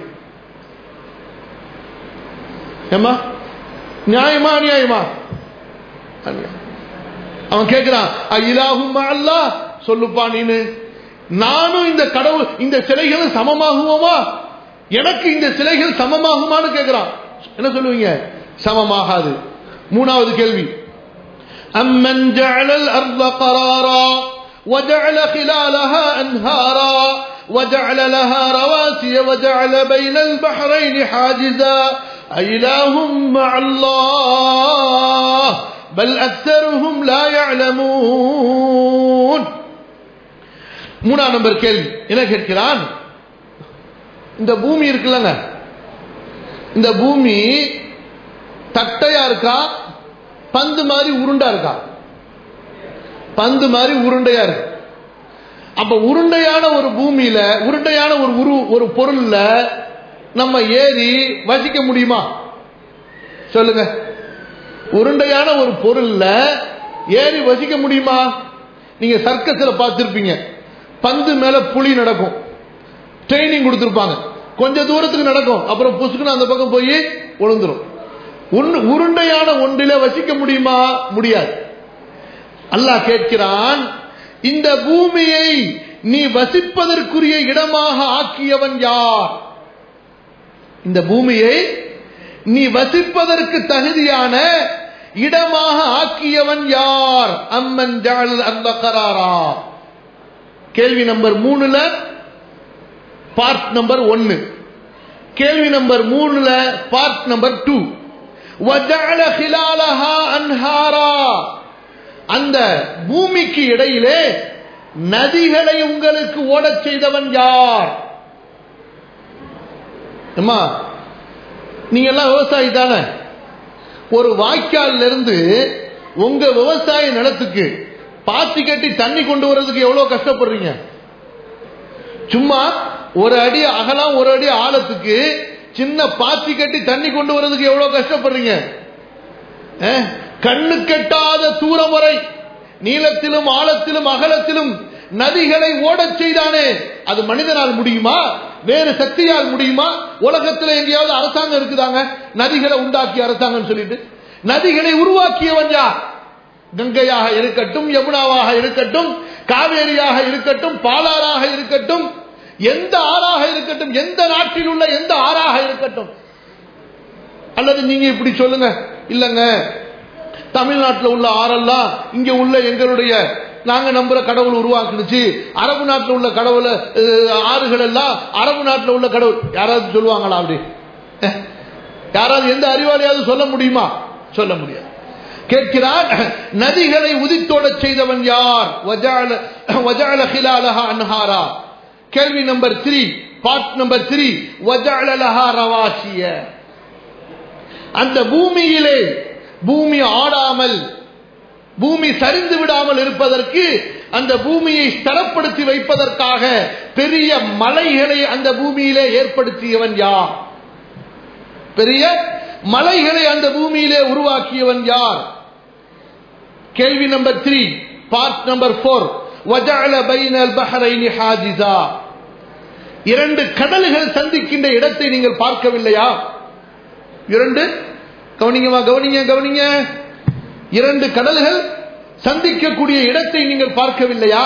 S1: ஏம்மா நியாயமா அநியாயமா அநியாயம். அவன் கேட்கிறான் அயிலாகும் அல்லா சொல்லுப்பா நீனு நானும் இந்த கடவுள் இந்த சிலைகளும் சமமாகுவோமா எனக்கு இந்த சிலைகள் சமமாகுமான்னு கேட்கிறான் என்ன சொல்லுவீங்க சமமாகாது மூணாவது கேள்வி أمن جعل الأرض قرارا وجعل خلالها أنهارا وجعل لها رواسي وجعل بين البحرين حاجزا أإله مع الله بل أكثرهم لا يعلمون மூணாம் நம்பர் கேள்வி என்ன கேட்கிறான் இந்த பூமி இருக்குல்லங்க இந்த பூமி தட்டையா இருக்கா பந்து மாதிரி உருண்டா இருக்கா பந்து மாதிரி உருண்டையா இருக்கு அப்ப உருண்டையான ஒரு பூமியில உருண்டையான ஒரு உரு ஒரு பொருள்ல நம்ம ஏறி வசிக்க முடியுமா சொல்லுங்க உருண்டையான ஒரு பொருள்ல ஏறி வசிக்க முடியுமா நீங்க சர்க்கஸ்ல பார்த்திருப்பீங்க பந்து மேல புலி நடக்கும் ட்ரைனிங் கொடுத்திருப்பாங்க கொஞ்ச தூரத்துக்கு நடக்கும் அப்புறம் புசுக்குன்னு அந்த பக்கம் போய் விழுந்துரும் உருண்டு- உருண்டையான ஒன்றில வசிக்க முடியுமா முடியாது அல்லாஹ் கேட்கிறான் இந்த பூமியை நீ வசிப்பதற்குரிய இடமாக ஆக்கியவன் யார் இந்த பூமியை நீ வசிப்பதற்கு தகுதியான இடமாக ஆக்கியவன் யார் அம்மன் ஜால் அந்த கராரா கேள்வி நம்பர் மூணுல பார்ட் நம்பர் ஒன்னு கேள்வி நம்பர் மூணுல பார்ட் நம்பர் டூ وَجَعَلَ خِلَالَهَا أَنْهَارًا அந்த பூமிக்கு இடையிலே நதிகளை உங்களுக்கு ஓடச் செய்தவன் யார் அம்மா நீங்க எல்லாம் விவசாயி தானே ஒரு வாய்க்கால்ல இருந்து உங்க விவசாய நிலத்துக்கு பாத்தி கட்டி தண்ணி கொண்டு வர்றதுக்கு எவ்வளவு கஷ்டப்படுறீங்க சும்மா ஒரு அடி அகலம் ஒரு அடி ஆழத்துக்கு சின்ன பாத்தி கட்டி தண்ணி கொண்டு வர்றதுக்கு எவ்வளவு கஷ்டப்படுறீங்க அஹ், கண்ணு கெட்டாத தூரம் வரை நீளத்திலும் ஆழத்திலும் அகலத்திலும் நதிகளை ஓடச் செய்தானே அது மனிதனால் முடியுமா வேறு சக்தியால் முடியுமா உலகத்தில் எங்கேயாவது அரசாங்கம் இருக்குதாங்க நதிகளை உண்டாக்கி அரசாங்கம் சொல்லிட்டு நதிகளை உருவாக்கியவன் யார் கங்கையாக இருக்கட்டும் யமுனாவாக இருக்கட்டும் காவேரியாக இருக்கட்டும் பாலாறாக இருக்கட்டும் எந்த ஆறாக இருக்கட்டும் எந்த நாட்டில் உள்ள எந்த ஆறாக இருக்கட்டும் அல்லது நீங்க இப்படி சொல்லுங்க இல்லங்க தமிழ்நாட்டில் உள்ள ஆறெல்லாம் இங்க உள்ள எங்களுடைய நாங்க நம்புற கடவுள் உருவாக்குனுச்சு அரபு நாட்டில் உள்ள கடவுள் அஹ், ஆறுகள் எல்லாம் அரபு நாட்டில் உள்ள கடவுள் யாராவது சொல்லுவாங்களா அப்படி அஹ், யாராவது எந்த அறிவாளியாவது சொல்ல முடியுமா சொல்ல முடியாது கேட்கிறார் நதிகளை உதித்தோடச் செய்தவன் யார் வஜால வஜால ஹிலாலஹா அன்ஹாரா கேள்வி number three part number three வஜாலலஹா ரவாசிய அந்த பூமியிலே பூமி ஆடாமல் பூமி சரிந்து விடாமல் இருப்பதற்கு அந்த பூமியை ஸ்திரப்படுத்தி வைப்பதற்காக பெரிய மலைகளை அந்த பூமியிலே ஏற்படுத்தியவன் யார் பெரிய மலைகளை அந்த பூமியிலே உருவாக்கியவன் யார் கேள்வி number three part number four வஜால பைனல் பஹரைனி ஹாஜிசா இரண்டு கடல்கள் சந்திக்கின்ற இடத்தை நீங்கள் பார்க்கவில்லையா இரண்டு கவனிங்கம்மா கவனிங்க கவனிங்க இரண்டு கடல்கள் சந்திக்கக்கூடிய இடத்தை நீங்கள் பார்க்கவில்லையா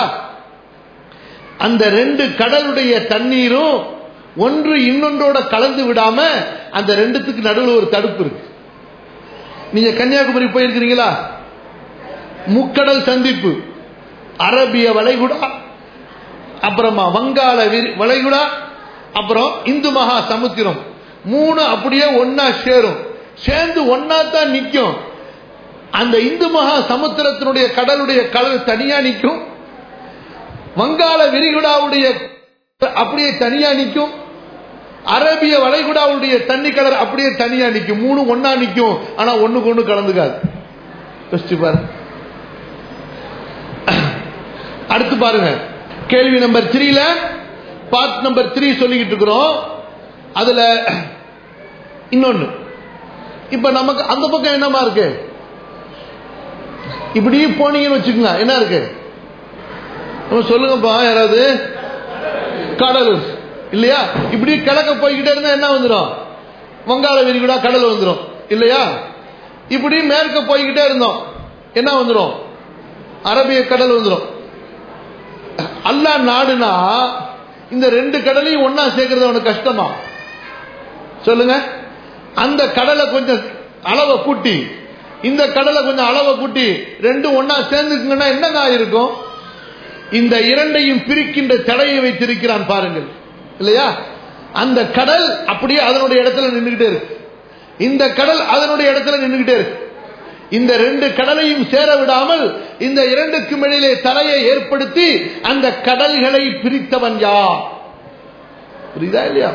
S1: அந்த ரெண்டு கடலுடைய தண்ணீரும் ஒன்று இன்னொன்றோட கலந்து விடாம அந்த ரெண்டுத்துக்கு நடுவில் ஒரு தடுப்பு இருக்கு நீங்க கன்னியாகுமரி போயிருக்கிறீங்களா முக்கடல் சந்திப்பு அரபிய வளைகுடா அப்புறமா வங்காள விரி- வளைகுடா அப்புறம் இந்து மகா சமுத்திரம் மூணு அப்படியே ஒன்னா சேரும் சேர்ந்து ஒன்னா தான் நிக்கும் அந்த இந்து மகா சமுத்திரத்தினுடைய கடலுடைய கடல் தனியா நிக்கும் வங்காள விரிகுடாவுடைய அப்படியே தனியா நிக்கும் அரபிய வளைகுடாவுடைய தண்ணி கடல் அப்படியே தனியா நிக்கும் மூணு ஒன்னா நிக்கும் ஆனா ஒண்ணுக்கு ஒண்ணு கலந்துக்காது யோசிச்சு பாரு அடுத்து பாருங்க கேள்வி நம்பர் த்ரீல பார்ட் நம்பர் த்ரீ சொல்லிக்கிட்டு இருக்கிறோம் அதுல இன்னொன்னு இப்ப நமக்கு அந்த பக்கம் என்னமா இருக்கு இப்படி போனீங்கன்னு வச்சுக்கோங்க என்ன இருக்கு நம்ம சொல்லுங்கப்பா யாராவது கடல் இல்லையா இப்படி கிழக்க போய்கிட்டே இருந்தா என்ன வந்துடும் வங்காள விரிகுடா கடல் வந்துடும் இல்லையா இப்படி மேற்க போய்கிட்டே இருந்தோம் என்ன வந்துடும் அரபிய கடல் வந்துடும் அல்லாஹ் நாடுனா இந்த ரெண்டு கடலையும் ஒன்னா சேர்க்கறது அவனுக்கு கஷ்டமா சொல்லுங்க அந்த கடலை கொஞ்சம் அளவை கூட்டி இந்த கடலை கொஞ்சம் அளவை கூட்டி ரெண்டும் ஒன்னா சேர்ந்துக்குங்கன்னா என்னங்க இருக்கும் இந்த இரண்டையும் பிரிக்கின்ற தடையை வைத்திருக்கிறான் பாருங்கள் இல்லையா அந்த கடல் அப்படியே அதனுடைய இடத்துல நின்றுகிட்டே இருக்கு இந்த கடல் அதனுடைய இடத்துல நின்றுகிட்டே இருக்கு இந்த ரெண்டு கடலையும் சேர விடாமல் இந்த இரண்டுக்கும் இடையிலே தரையை ஏற்படுத்தி அந்த கடல்களை பிரித்தவன் யார் புரியுதா இல்லையா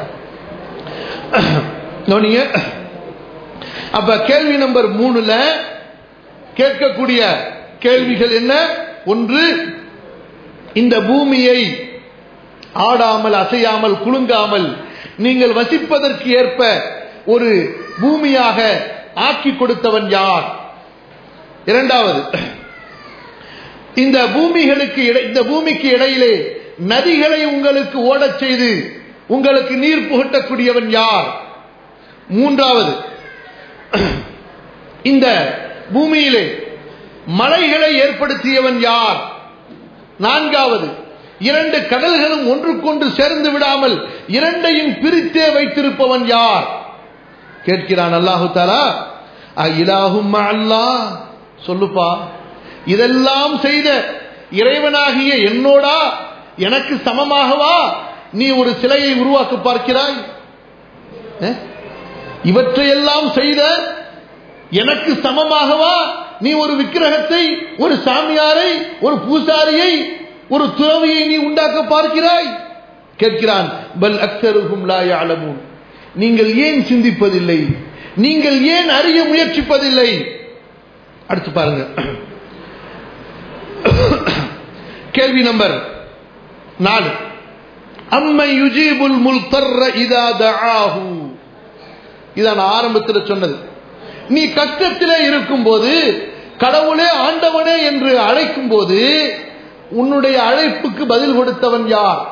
S1: கவனிங்க அப்ப கேள்வி நம்பர் மூணுல கேட்கக்கூடிய கேள்விகள் என்ன ஒன்று இந்த பூமியை ஆடாமல் அசையாமல் குலுங்காமல் நீங்கள் வசிப்பதற்கு ஏற்ப ஒரு பூமியாக ஆக்கி கொடுத்தவன் யார் இரண்டாவது இந்த பூமிகளுக்கு இடை- இந்த பூமிக்கு இடையிலே நதிகளை உங்களுக்கு ஓடச் செய்து உங்களுக்கு நீர் புகட்டக்கூடியவன் யார் மூன்றாவது இந்த பூமியிலே மலைகளை ஏற்படுத்தியவன் யார் நான்காவது இரண்டு கடல்களும் ஒன்றுக்கொன்று சேர்ந்து விடாமல் இரண்டையும் பிரித்தே வைத்திருப்பவன் யார் கேட்கிறான் அல்லாஹு தாலா இலாஹும் அல்லாஹ் சொல்லுப்பா இதெல்லாம் செய்த இறைவனாகிய என்னோடா எனக்கு சமமாகவா நீ ஒரு சிலையை உருவாக்க பார்க்கிறாய் அஹ்? இவற்றையெல்லாம் செய்த எனக்கு சமமாகவா நீ ஒரு விக்கிரகத்தை ஒரு சாமியாரை ஒரு பூசாரியை ஒரு துறவியை நீ உண்டாக்க பார்க்கிறாய் கேட்கிறான் பல் அக்சருகும் லா யஅலமூன் நீங்கள் ஏன் சிந்திப்பதில்லை நீங்கள் ஏன் அறிய முயற்சிப்பதில்லை அடுத்து பாருங்க கேள்வி நம்பர் நாலு அம்மை யுஜீபுல் முல்தர்ர இதா தஆஹு இதான் நான் ஆரம்பத்தில் சொன்னது நீ கஷ்டத்திலே இருக்கும்போது கடவுளே ஆண்டவனே என்று அழைக்கும் போது உன்னுடைய அழைப்புக்கு பதில் கொடுத்தவன் யார்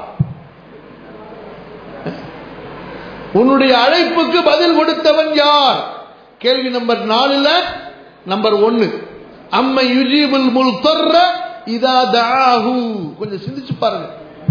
S1: உன்னுடைய அழைப்புக்கு பதில் கொடுத்தவன் யார் கேள்வி நம்பர் நாலுல நம்பர் ஒன்னு அம்மை யுஜீபுல் முல் தொர்ற இதா தஆஹு கொஞ்சம் சிந்திச்சு பாருங்க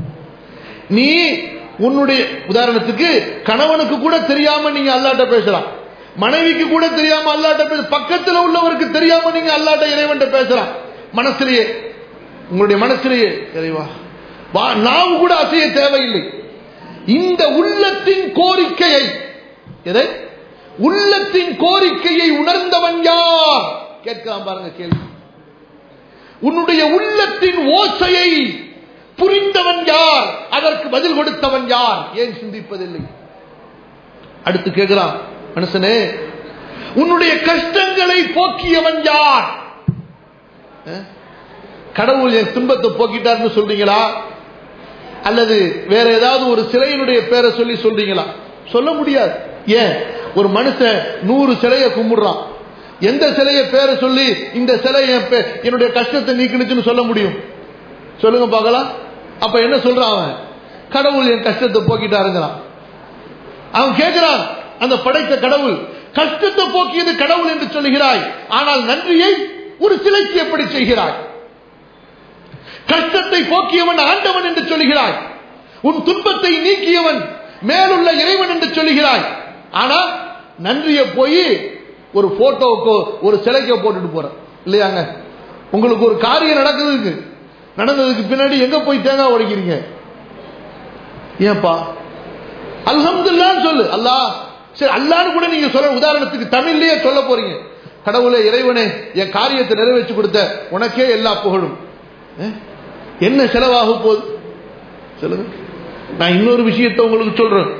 S1: நீ உன்னுடைய உதாரணத்துக்கு கணவனுக்கு கூட தெரியாம நீங்க அல்லாட்ட பேசலாம் மனைவிக்கு கூட தெரியாம அல்லாட்ட பேச பக்கத்துல உள்ளவருக்கு தெரியாம நீங்க அல்லாட்ட இறைவன்ட்ட பேசலாம் மனசுலயே உங்களுடைய மனசுலயே இறைவா வா நாவு கூட அசைய தேவையில்லை இந்த உள்ளத்தின் கோரிக்கையை எதை உள்ளத்தின் கோரிக்கையை உணர்ந்தவன் யார் கேட்கலாம் பாருங்க கேள்வி உன்னுடைய உள்ளத்தின் ஓசையை புரிந்தவன் யார் அதற்கு பதில் கொடுத்தவன் யார் ஏன் சிந்திப்பதில்லை அடுத்து கேட்கலாம் மனுஷனே உன்னுடைய கஷ்டங்களை போக்கியவன் யார் அஹ்? கடவுள் என் துன்பத்தை போக்கிட்டார்னு சொல்றீங்களா அல்லது வேற ஏதாவது ஒரு சிலையினுடைய பேரை சொல்லி சொல்றீங்களா சொல்ல முடியாது ஏன் ஒரு மனுஷன் நூறு சிலையை கும்பிடுறான் எந்த சிலையை பேரை சொல்லி இந்த சிலை என் பே- என்னுடைய கஷ்டத்தை நீக்கினுச்சுன்னு சொல்ல முடியும் சொல்லுங்க பார்க்கலாம் அப்ப என்ன சொல்றான் அவன் கடவுள் என் கஷ்டத்தை போக்கிட்டாருங்கிறான் அவன் கேட்கிறான் அந்த படைத்த கடவுள் கஷ்டத்தை போக்கியது கடவுள் என்று சொல்லுகிறாய் ஆனால் நன்றியை ஒரு சிலைக்கு எப்படி செய்கிறாய் கஷ்டத்தை போக்கியவன் ஆண்டவன் என்று சொல்லுகிறாய் உன் துன்பத்தை நீக்கியவன் மேலுள்ள இறைவன் என்று சொல்லுகிறாய் ஆனா நன்றியை போய் ஒரு போட்டோவுக்கோ ஒரு சிலைக்கோ போட்டுட்டு போற இல்லையாங்க உங்களுக்கு ஒரு காரியம் நடக்குதுக்கு நடந்ததுக்கு பின்னாடி எங்க போய் தேங்காய் உடைக்கிறீங்க ஏன்பா அல்ஹம்துலில்லாஹ்னு சொல்லு அல்லாஹ் சரி அல்லான்னு கூட நீங்க சொல்ல உதாரணத்துக்கு தமிழ்லயே சொல்ல போறீங்க கடவுளே இறைவனே என் காரியத்தை நிறைவேற்றி கொடுத்த உனக்கே எல்லா புகழும் அஹ்? என்ன செலவாக போகுது சொல்லுங்க நான் இன்னொரு விஷயத்தை உங்களுக்கு சொல்றேன்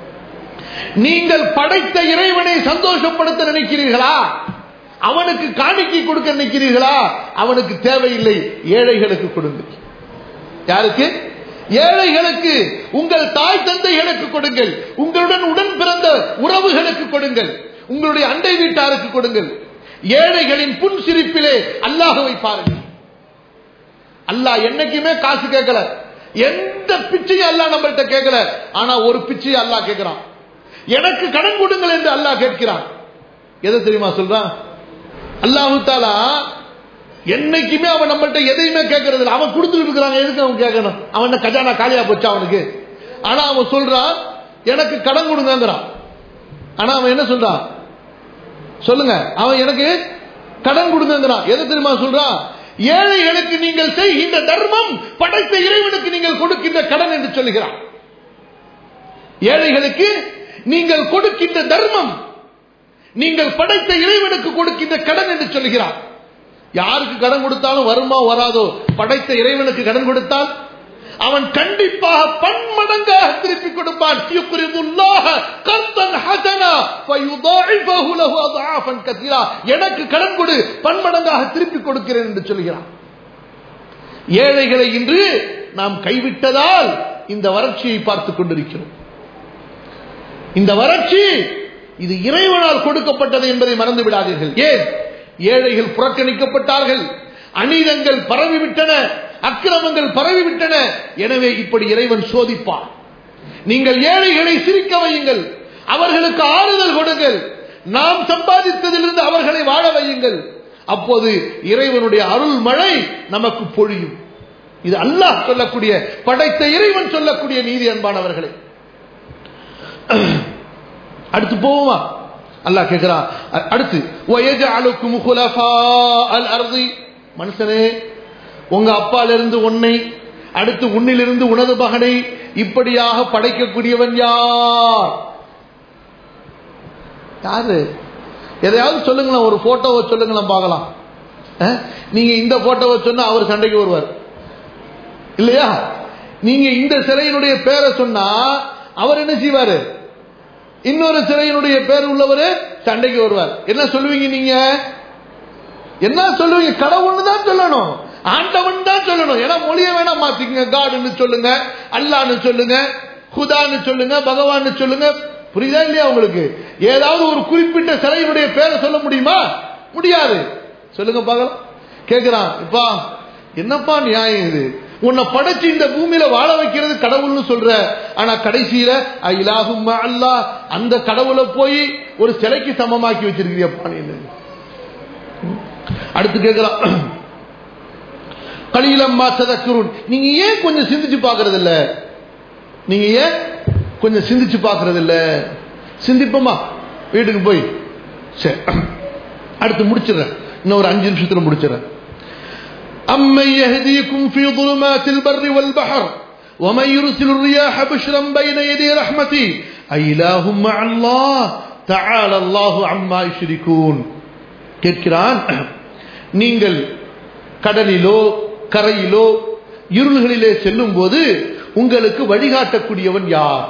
S1: நீங்கள் படைத்த இறைவனை சந்தோஷப்படுத்த நினைக்கிறீர்களா அவனுக்கு காணிக்கை கொடுக்க நினைக்கிறீர்களா அவனுக்கு தேவையில்லை ஏழைகளுக்கு கொடுங்க யாருக்கு ஏழைகளுக்கு உங்கள் தாய் தந்தைகளுக்கு கொடுங்கள் உங்களுடன் உடன் பிறந்த உறவுகளுக்கு கொடுங்கள் உங்களுடைய அண்டை வீட்டாருக்கு கொடுங்கள் ஏழைகளின் புன் சிரிப்பிலே அல்லாஹுவை பாருங்கள் அல்லாஹ் என்னைக்குமே காசு கேட்கல எந்த பிச்சையும் அல்லாஹ் நம்மள்ட்ட கேட்கல ஆனா ஒரு பிச்சையை அல்லாஹ் கேட்கிறான் எனக்கு கடன் கொடுங்கள் என்று அல்லாஹ் கேட்கிறான் எதை தெரியுமா சொல்றான் அல்லாஹு தாலா என்னைக்குமே அவன் நம்மள்ட்ட எதையுமே கேட்கறது இல்லை அவன் கொடுத்துட்டு இருக்கிறாங்க எதுக்கு அவன் கேட்கணும் அவன் என்ன கஜானா காலியா போச்சா அவனுக்கு ஆனா அவன் சொல்றான் எனக்கு கடன் கொடுங்கங்கிறான் ஆனா அவன் என்ன சொல்றான் சொல்லுங்க அவன் எனக்கு கடன் கொடுங்கங்கிறான் எதை தெரியுமா சொல்றான் ஏழைகளுக்கு நீங்கள் செய்கின்ற தர்மம் படைத்த இறைவனுக்கு நீங்கள் கொடுக்கின்ற கடன் என்று சொல்லுகிறான் ஏழைகளுக்கு நீங்கள் கொடுக்கின்ற தர்மம் நீங்கள் படைத்த இறைவனுக்கு கொடுக்கின்ற கடன் என்று சொல்லுகிறார் யாருக்கு கடன் கொடுத்தாலும் வருமா வராதோ படைத்த இறைவனுக்கு கடன் கொடுத்தால் அவன் கண்டிப்பாக பன்மடங்காக திருப்பி கொடுப்பான் யுக்ரிதுல்லாஹ கர்தன் ஹஸனா ஃபயுதாஇஃபஹு லஹு அضعافன் கதீரா எனக்கு கடன் கொடு பன்மடங்காக திருப்பி கொடுக்கிறேன் என்று சொல்கிறான் ஏழைகளை இன்று நாம் கைவிட்டதால் இந்த வறட்சியை பார்த்துக் கொண்டிருக்கிறோம் இந்த வறட்சி இது இறைவனால் கொடுக்கப்பட்டது என்பதை மறந்து விடாதீர்கள் ஏன் ஏழைகள் புறக்கணிக்கப்பட்டார்கள் அநீதங்கள் பரவிவிட்டன அக்கிரமங்கள் பரவிவிட்டன எனவே இப்படி இறைவன் சோதிப்பான் நீங்கள் ஏழைகளை சிரிக்க வையுங்கள் அவர்களுக்கு ஆறுதல் கொடுங்கள் நாம் சம்பாதித்ததிலிருந்து அவர்களை வாழ வையுங்கள் அப்போது இறைவனுடைய அருள் மழை நமக்கு பொழியும் இது அல்லாஹ் சொல்லக்கூடிய படைத்த இறைவன் சொல்லக்கூடிய நீதி அன்பானவர்களே அடுத்து போவோமா அல்லாஹ் கேட்கிறான் அ- அடுத்து وَيَجْعَلُكُمْ خُلَفَاءَ الْأَرْضِ மனுஷனே உங்க அப்பாலிருந்து உன்னை அடுத்து உன்னிலிருந்து உனது மகனை இப்படியாக படைக்கக்கூடியவன் யார் யாரு எதையாவது சொல்லுங்களேன் ஒரு போட்டோவை சொல்லுங்களேன் பார்க்கலாம் அஹ்? நீங்க இந்த போட்டோவை சொன்னா அவர் சண்டைக்கு வருவார் இல்லையா நீங்க இந்த சிலையினுடைய பேரை சொன்னா அவர் என்ன செய்வாரு இன்னொரு சிலையினுடைய பேர் உள்ளவர் சண்டைக்கு வருவார் என்ன சொல்லுவீங்க நீங்க என்ன சொல்லுவீங்க கடவுள்னு தான் சொல்லணும் ஆண்டவன் தான் சொல்லணும் ஏன்னா மொழியை வேணா மாத்திக்கங்க காடுன்னு சொல்லுங்க அல்லான்னு சொல்லுங்க ஹுதான்னு சொல்லுங்க பகவான்னு சொல்லுங்க புரியுதா இல்லையா உங்களுக்கு ஏதாவது ஒரு குறிப்பிட்ட சிலையினுடைய பேரை சொல்ல முடியுமா முடியாது சொல்லுங்க பார்க்கலாம் கேக்குறான் இப்பா என்னப்பா நியாயம் இது உன்னை படைச்சு இந்த பூமியில வாழ வைக்கிறது கடவுள்னு சொல்ற ஆனா கடைசியில இலாகும் அல்லாஹ் அந்த கடவுளை போய் ஒரு சிலைக்கு சமமாக்கி வச்சிருக்கிறியப்பா நீ அடுத்து கேட்கலாம் கலியிலம்மா சதக்குருன் நீங்க ஏன் கொஞ்சம் சிந்திச்சு பாக்குறது இல்ல நீங்க ஏன் கொஞ்சம் சிந்திச்சு பாக்குறது இல்ல சிந்திப்போமா வீட்டுக்கு போய் சரி அடுத்து முடிச்சிடுறேன் இன்னும் ஒரு அஞ்சு நிமிஷத்துல முடிச்சிடுறேன் أمن يهديكم في ظلمات البر والبحر ومن يرسل الرياح بشرا بين يدي رحمته أإله مع الله تعالى الله عما يشركون கேட்கிறான் நீங்கள் கடலிலோ கரையிலோ இருள்களிலே செல்லும் போது உங்களுக்கு வழிகாட்டக்கூடியவன் யார்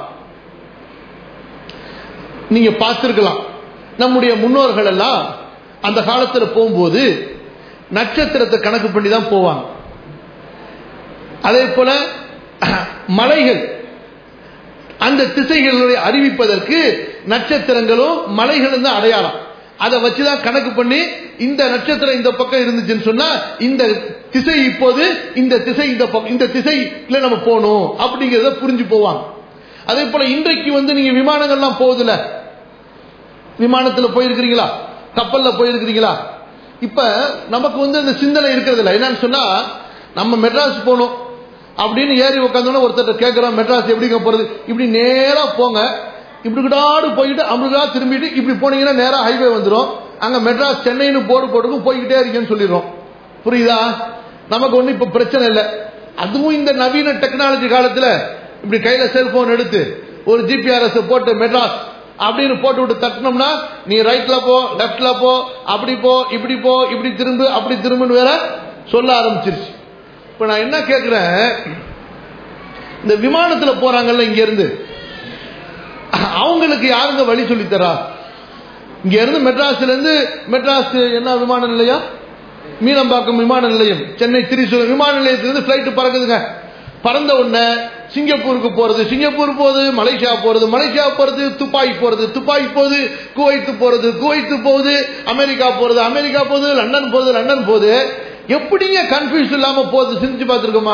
S1: நீங்க பார்த்திருக்கலாம் நம்முடைய முன்னோர்கள் எல்லாம் அந்த காலத்துல போகும்போது நட்சத்திரத்தை கணக்கு பண்ணி தான் போவாங்க அதே போல மலைகள் அந்த திசைகளுடைய அறிவிப்பதற்கு நட்சத்திரங்களும் மலைகளும் தான் அடையாளம் அதை வச்சுதான் கணக்கு பண்ணி இந்த நட்சத்திரம் இந்த பக்கம் இருந்துச்சுன்னு சொன்னா இந்த திசை இப்போது இந்த திசை இந்த பக்கம் இந்த திசையில நம்ம போகணும் அப்படிங்கறத புரிஞ்சு போவாங்க அதே போல இன்றைக்கு வந்து நீங்க விமானங்கள்லாம் போகுதுல விமானத்துல போயிருக்கிறீங்களா கப்பல்ல போயிருக்கிறீங்களா இப்ப நமக்கு வந்து அந்த சிந்தனை இருக்கிறது இல்லை என்னன்னு சொன்னா நம்ம மெட்ராஸ் போகணும் அப்படின்னு ஏறி உட்காந்தோன்னா ஒருத்தர் கேட்கிறோம் மெட்ராஸ் எப்படிங்க போறது இப்படி நேரா போங்க இப்படி கிடாடு போயிட்டு அமுகா திரும்பிட்டு இப்படி போனீங்கன்னா நேரா ஹைவே வந்துடும் அங்க மெட்ராஸ் சென்னைன்னு போர்டு போட்டுக்கும் போய்கிட்டே இருக்கேன்னு சொல்லிடுறோம் புரியுதா நமக்கு ஒன்றும் இப்ப பிரச்சனை இல்லை அதுவும் இந்த நவீன டெக்னாலஜி காலத்துல இப்படி கையில செல்போன் எடுத்து ஒரு ஜிபிஆர்எஸ் போட்டு மெட்ராஸ் அப்படின்னு போட்டு விட்டு தட்டினோம்னா நீ ரைட்ல போ லெப்ட்ல போ அப்படி போ இப்படி போ இப்படி திரும்பு அப்படி திரும்புன்னு வேற சொல்ல ஆரம்பிச்சிருச்சு இப்ப நான் என்ன கேட்கிறேன் இந்த விமானத்துல போறாங்கல்ல இங்க இருந்து அவங்களுக்கு யாருங்க வழி சொல்லி தரா இங்க இருந்து மெட்ராஸ்ல இருந்து மெட்ராஸ் என்ன விமான நிலையம் மீனம்பாக்கம் விமான நிலையம் சென்னை திரிசூர் விமான நிலையத்திலிருந்து பிளைட் பறக்குதுங்க பறந்த உடனே சிங்கப்பூருக்கு போறது சிங்கப்பூர் போகுது மலேசியா போறது மலேசியா போறது துப்பாய் போறது துப்பாய் போகுது குவைத்து போறது குவைத்து போகுது அமெரிக்கா போறது அமெரிக்கா போகுது லண்டன் போகுது லண்டன் போகுது எப்படிங்க கன்ஃபியூஸ் இல்லாம போகுது சிந்திச்சு பார்த்துருக்கோமா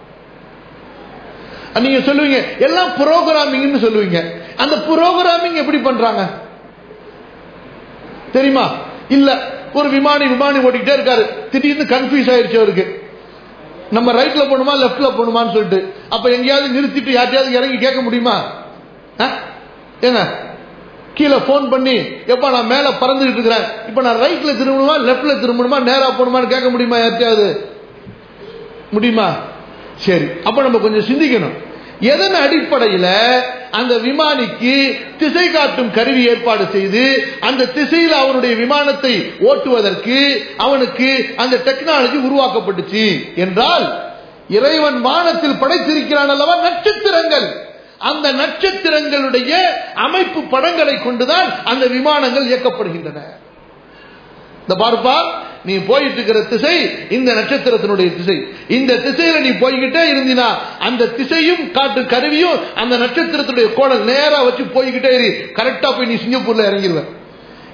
S1: நீங்க சொல்லுவீங்க எல்லாம் புரோகிராமிங்னு சொல்லுவீங்க அந்த புரோகிராமிங் எப்படி பண்றாங்க தெரியுமா இல்ல ஒரு விமானி விமானி ஓட்டிக்கிட்டே இருக்காரு திடீர்னு கன்ஃபியூஸ் ஆயிருச்சு அவருக்கு நம்ம ரைட்ல போகணுமா லெப்ட்ல போகணுமான்னு சொல்லிட்டு அப்ப எங்கேயாவது நிறுத்திட்டு யார்ட்டையாவது இறங்கி கேட்க முடியுமா ஏங்க கீழே போன் பண்ணி எப்ப நான் மேல பறந்துகிட்டு இருக்கிறேன் இப்ப நான் ரைட்ல திரும்பணுமா லெப்ட்ல திரும்பணுமா நேரா போகணுமான்னு கேட்க முடியுமா யார்ட்டையாவது முடியுமா சரி அப்ப நம்ம கொஞ்சம் சிந்திக்கணும் எதன் அடிப்படையில அந்த விமானிக்கு திசை காட்டும் கருவி ஏற்பாடு செய்து அந்த திசையில் அவனுடைய விமானத்தை ஓட்டுவதற்கு அவனுக்கு அந்த டெக்னாலஜி உருவாக்கப்பட்டுச்சு என்றால் இறைவன் வானத்தில் படைத்திருக்கிறான் அல்லவா நட்சத்திரங்கள் அந்த நட்சத்திரங்களுடைய அமைப்பு படங்களை கொண்டுதான் அந்த விமானங்கள் இயக்கப்படுகின்றன இந்த பார்ப்பா நீ போயிட்டு இருக்கிற திசை இந்த நட்சத்திரத்தினுடைய திசை இந்த திசையில நீ போய்கிட்டே இருந்தினா அந்த திசையும் காட்டு கருவியும் அந்த நட்சத்திரத்துடைய கோணல் நேரா வச்சு போய்கிட்டே இரு கரெக்டா போய் நீ சிங்கப்பூர்ல இறங்கிடுவ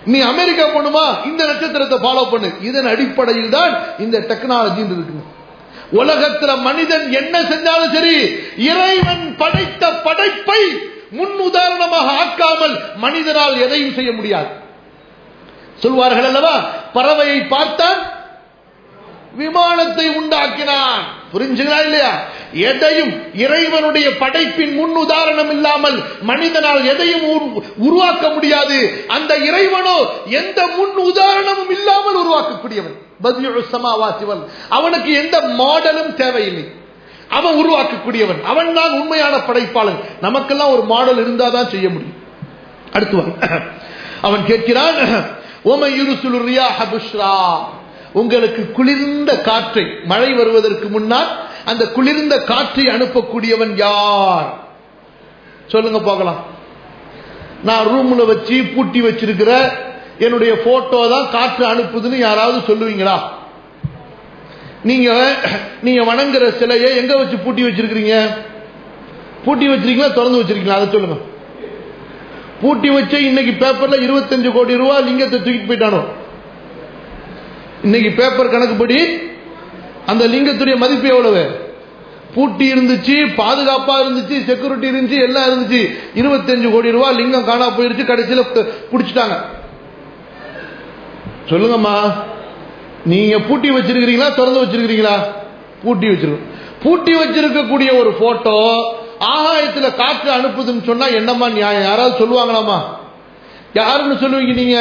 S1: நீ அமெரிக்கா போகணுமா இந்த நட்சத்திரத்தை ஃபாலோ பண்ணு இதன் அடிப்படையில் தான் இந்த டெக்னாலஜி இருக்குங்க உலகத்துல மனிதன் என்ன செஞ்சாலும் சரி இறைவன் படைத்த படைப்பை முன் உதாரணமாக ஆக்காமல் மனிதனால் எதையும் செய்ய முடியாது சொல்வார்கள் அல்லவா பறவையை பார்த்தான் விமானத்தை உண்டாக்கினான் புரிஞ்சுங்களா இல்லையா எதையும் இறைவனுடைய படைப்பின் முன் உதாரணம் இல்லாமல் மனிதனால் எதையும் உரு- உருவாக்க முடியாது அந்த இறைவனோ எந்த முன் உதாரணமும் இல்லாமல் உருவாக்கக்கூடியவன் பதியு சமாவாசிவன் அவனுக்கு எந்த மாடலும் தேவையில்லை அவன் உருவாக்கக்கூடியவன் அவன் தான் உண்மையான படைப்பாளன் நமக்கெல்லாம் ஒரு மாடல் இருந்தாதான் செய்ய முடியும் அடுத்து வா. அவன் கேட்கிறான் "ஒமை யுருசுலு ரியாஹ புஷ்ரா." உங்களுக்கு குளிர்ந்த காற்றை மழை வருவதற்கு முன்னால் அந்த குளிர்ந்த காற்றை அனுப்பக்கூடியவன் யார் சொல்லுங்க பார்க்கலாம் நான் ரூம்ல வச்சு பூட்டி வச்சிருக்கிற என்னுடைய போட்டோ தான் காற்று அனுப்புதுன்னு யாராவது சொல்லுவீங்களா நீங்க நீங்க வணங்குற சிலையை எங்க வச்சு பூட்டி வச்சிருக்கிறீங்க பூட்டி வச்சிருக்கீங்களா திறந்து வச்சிருக்கீங்களா அதை சொல்லுங்க பூட்டி வச்சு இன்னைக்கு பேப்பர்ல 25 கோடி ரூபாய் லிங்கத்தை தூக்கிட்டு போயிட்டானோ இன்னைக்கு பேப்பர் கணக்குப்படி அந்த லிங்கத்துடைய மதிப்பு எவ்வளவு பூட்டி இருந்துச்சு பாதுகாப்பா இருந்துச்சு செக்யூரிட்டி இருந்துச்சு எல்லாம் இருந்துச்சு 25 கோடி ரூபாய் லிங்கம் காணா போயிருச்சு கடைசியில பு- புடிச்சிட்டாங்க சொல்லுங்கம்மா நீங்க பூட்டி வச்சிருக்கிறீங்களா திறந்து வச்சிருக்கிறீங்களா பூட்டி வச்சிருக்கோம் பூட்டி வச்சிருக்கக்கூடிய ஒரு போட்டோ ஆகாயத்துல காற்று அனுப்புதுன்னு சொன்னா என்னம்மா நியாயம் யாராவது சொல்லுவாங்களாமா யாருன்னு சொல்லுவீங்க நீங்க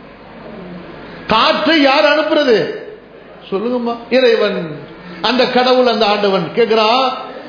S1: காற்றை யார் அனுப்புறது சொல்லுங்கம்மா இறைவன் அந்த கடவுள் அந்த ஆண்டவன் கேக்குறான்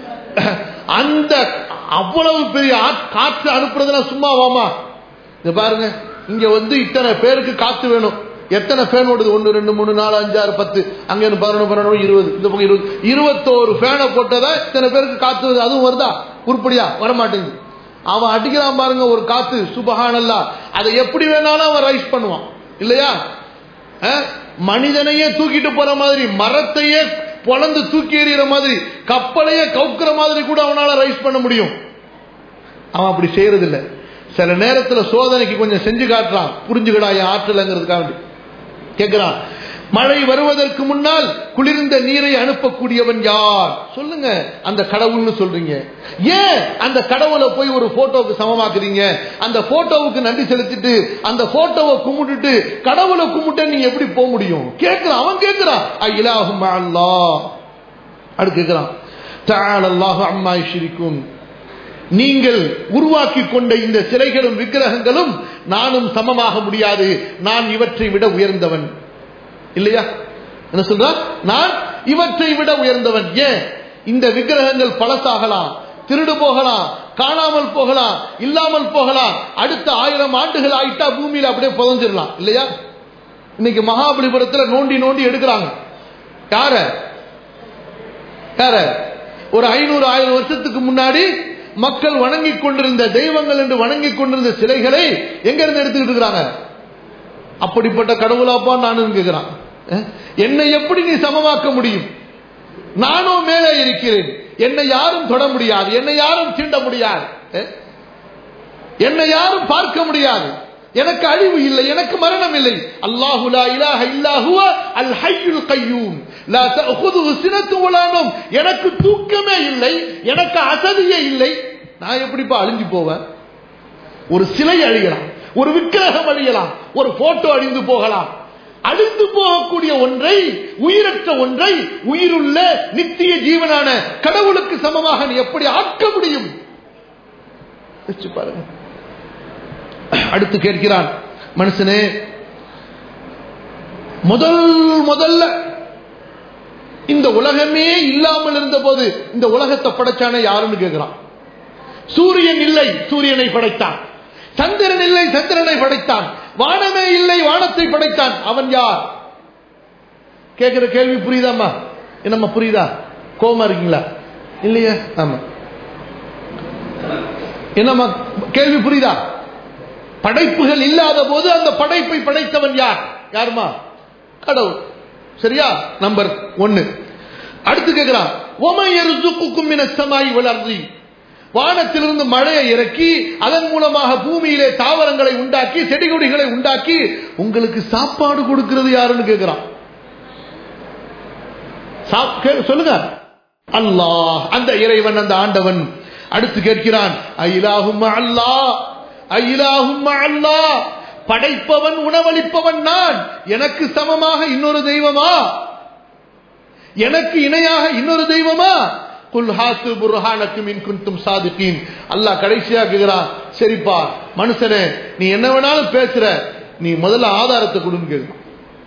S1: அந்த அவ்வளவு பெரிய ஆட்- காற்று அனுப்புறதுனா சும்மாவாமா இங்க பாருங்க இங்க வந்து இத்தனை பேருக்கு காத்து வேணும் எத்தனை ஃபேன் ஓடுது ஒன்று ரெண்டு மூணு நாலு அஞ்சு ஆறு பத்து அங்க இருந்து பதினொன்று பன்னெண்டு இருபது இந்த பக்கம் இருபது இருபத்தோரு ஃபேனை போட்டதா இத்தனை பேருக்கு காத்து வருது அதுவும் வருதா உருப்படியா வரமாட்டேங்குது அவன் அடிக்கிறான் பாருங்க ஒரு காத்து சுபஹானல்லா அதை எப்படி வேணாலும் அவன் ரைஸ் பண்ணுவான் இல்லையா அஹ், மனிதனையே தூக்கிட்டு போற மாதிரி மரத்தையே பொளந்து தூக்கி எறிகிற மாதிரி கப்பலையே கவுக்கிற மாதிரி கூட அவனால ரைஸ் பண்ண முடியும் அவன் அப்படி செய்யறது இல்ல சில நேரத்துல சோதனைக்கு கொஞ்சம் செஞ்சு காட்டுறான் புரிஞ்சுக்கடா என் ஆற்றலைங்கிறதுக்காக வேண்டி. கேட்கிறான் மழை வருவதற்கு முன்னால் குளிர்ந்த நீரை அனுப்பக்கூடியவன் யார் சொல்லுங்க அந்த கடவுள்னு சொல்றீங்க ஏன் அந்த கடவுளை போய் ஒரு போட்டோவுக்கு சமமாக்குறீங்க அந்த போட்டோவுக்கு நன்றி செலுத்திட்டு அந்த போட்டோவை கும்பிட்டுட்டு கடவுளை கும்பிட்டு நீங்க எப்படி போக முடியும் கேட்கிறான் அவன் கேட்கிறான் இலாஹும் அல்லாஹ் அடுத்து கேட்கிறான் தஆல அல்லாஹு அம்மா யுஷ்ரிகூன் நீங்கள் உருவாக்கி கொண்ட இந்த சிலைகளும் விக்கிரகங்களும் நானும் சமமாக முடியாது நான் இவற்றை விட உயர்ந்தவன் இல்லையா என்ன சொல்ற நான் இவற்றை விட உயர்ந்தவன் ஏன் இந்த விக்கிரகங்கள் பழசாகலாம் திருடு போகலாம் காணாமல் போகலாம் இல்லாமல் போகலாம் அடுத்த ஆயிரம் ஆண்டுகள் ஆயிட்டா பூமியில அப்படியே புதஞ்சிடலாம் இல்லையா இன்னைக்கு மகாபலிபுரத்துல நோண்டி நோண்டி எடுக்கிறாங்க யார யார ஒரு ஐநூறு ஆயிரம் வருஷத்துக்கு முன்னாடி மக்கள் வணங்கிக் கொண்டிருந்த தெய்வங்கள் என்று வணங்கிக் கொண்டிருந்த சிலைகளை எங்க இருந்து எடுத்துக்கிட்டு இருக்கிறாங்க அப்படிப்பட்ட கடவுளாப்பா நானும் கேட்கிறான் அஹ், என்னை எப்படி நீ சமமாக்க முடியும் நானும் மேலே இருக்கிறேன் என்னை யாரும் தொட முடியாது என்னை யாரும் தீண்ட முடியாது அஹ், என்னை யாரும் பார்க்க முடியாது எனக்கு அழிவு இல்லை எனக்கு மரணம் இல்லை அல்லாஹு லா இலாஹ இல்லா ஹுவ அல் ஹய்யுல் கய்யூம் லா தஅخذஹு சினத்தும் வலா நௌம் எனக்கு தூக்கமே இல்லை எனக்கு அசதியே இல்லை நான் எப்படிப்பா அழிஞ்சு போவேன் ஒரு சிலை அழியலாம் ஒரு விக்கிரகம் அழியலாம் ஒரு போட்டோ அழிந்து போகலாம் அழிந்து போகக்கூடிய ஒன்றை உயிரற்ற ஒன்றை உயிருள்ள நித்திய ஜீவனான கடவுளுக்கு சமமாக நீ எப்படி ஆக்க முடியும் யோசிச்சு பாருங்க அடுத்து கேட்கிறான் மனுஷனே முதல் முதல்ல இந்த உலகமே இல்லாமல் இருந்த போது இந்த உலகத்தை படைச்சானே யாருன்னு கேட்கிறான் சூரியன் இல்லை சூரியனை படைத்தான் சந்திரன் இல்லை சந்திரனை படைத்தான் வானமே இல்லை வானத்தை படைத்தான் அவன் யார் கேட்கிற கேள்வி புரியுதாம்மா என்னம்மா புரியுதா கோமா இருக்கீங்களா இல்லையா ஆமா என்னம்மா கேள்வி புரியுதா படைப்புகள் இல்லாத போது அந்த படைப்பை படைத்தவன் யார் யாருமா கடவுள் சரியா நம்பர் ஒன்னு அடுத்து கேட்கிறான் ஒமையர் சுக்குக்கும் மின சமாய் வளர்ந்து வானத்திலிருந்து மழையை இறக்கி அதன் மூலமாக பூமியிலே தாவரங்களை உண்டாக்கி செடி கொடிகளை உண்டாக்கி உங்களுக்கு சாப்பாடு கொடுக்கிறது யாருன்னு கேட்கிறான் சாப்- கே- சொல்லுங்க அல்லாஹ் அந்த இறைவன் அந்த ஆண்டவன் அடுத்து கேட்கிறான் அயிலாகும் அல்லாஹ் அயிலாகும் அல்லாஹ் படைப்பவன் உணவளிப்பவன் நான் எனக்கு சமமாக இன்னொரு தெய்வமா எனக்கு இணையாக இன்னொரு தெய்வமா குல் ஹாத்து புர்ஹானக்கு மின் குந்தும் சாதிக்கீன் அல்லாஹ் கடைசியா கேக்குறான் சரிப்பா மனுஷனே நீ என்ன வேணாலும் பேசுற நீ முதல்ல ஆதாரத்தை கொடுன்னு கேட்கிறான்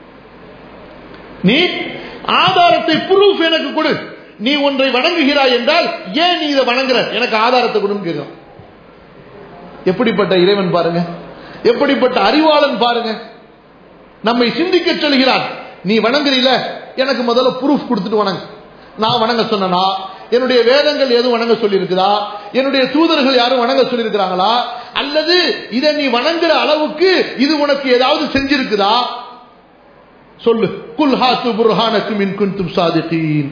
S1: நீ ஆதாரத்தை ப்ரூஃப் எனக்கு கொடு நீ ஒன்றை வணங்குகிறாய் என்றால் ஏன் நீ இதை வணங்குற எனக்கு ஆதாரத்தை கொடுன்னு கேட்கிறான் எப்படிப்பட்ட இறைவன் பாருங்க எப்படிப்பட்ட அறிவாளன் பாருங்க நம்மை சிந்திக்க சொல்கிறான் நீ வணங்குறீல எனக்கு முதல்ல ப்ரூஃப் கொடுத்துட்டு வணங்கு நான் வணங்க சொன்னனா என்னுடைய வேதங்கள் எதுவும் வணங்க சொல்லியிருக்குதா என்னுடைய தூதர்கள் யாரும் வணங்க சொல்லியிருக்கிறாங்களா அல்லது இதை நீ வணங்குற அளவுக்கு இது உனக்கு ஏதாவது செஞ்சிருக்குதா சொல்லு குல் ஹாத்து புர்ஹானக்கு மின் குந்தும் சாதிகீன்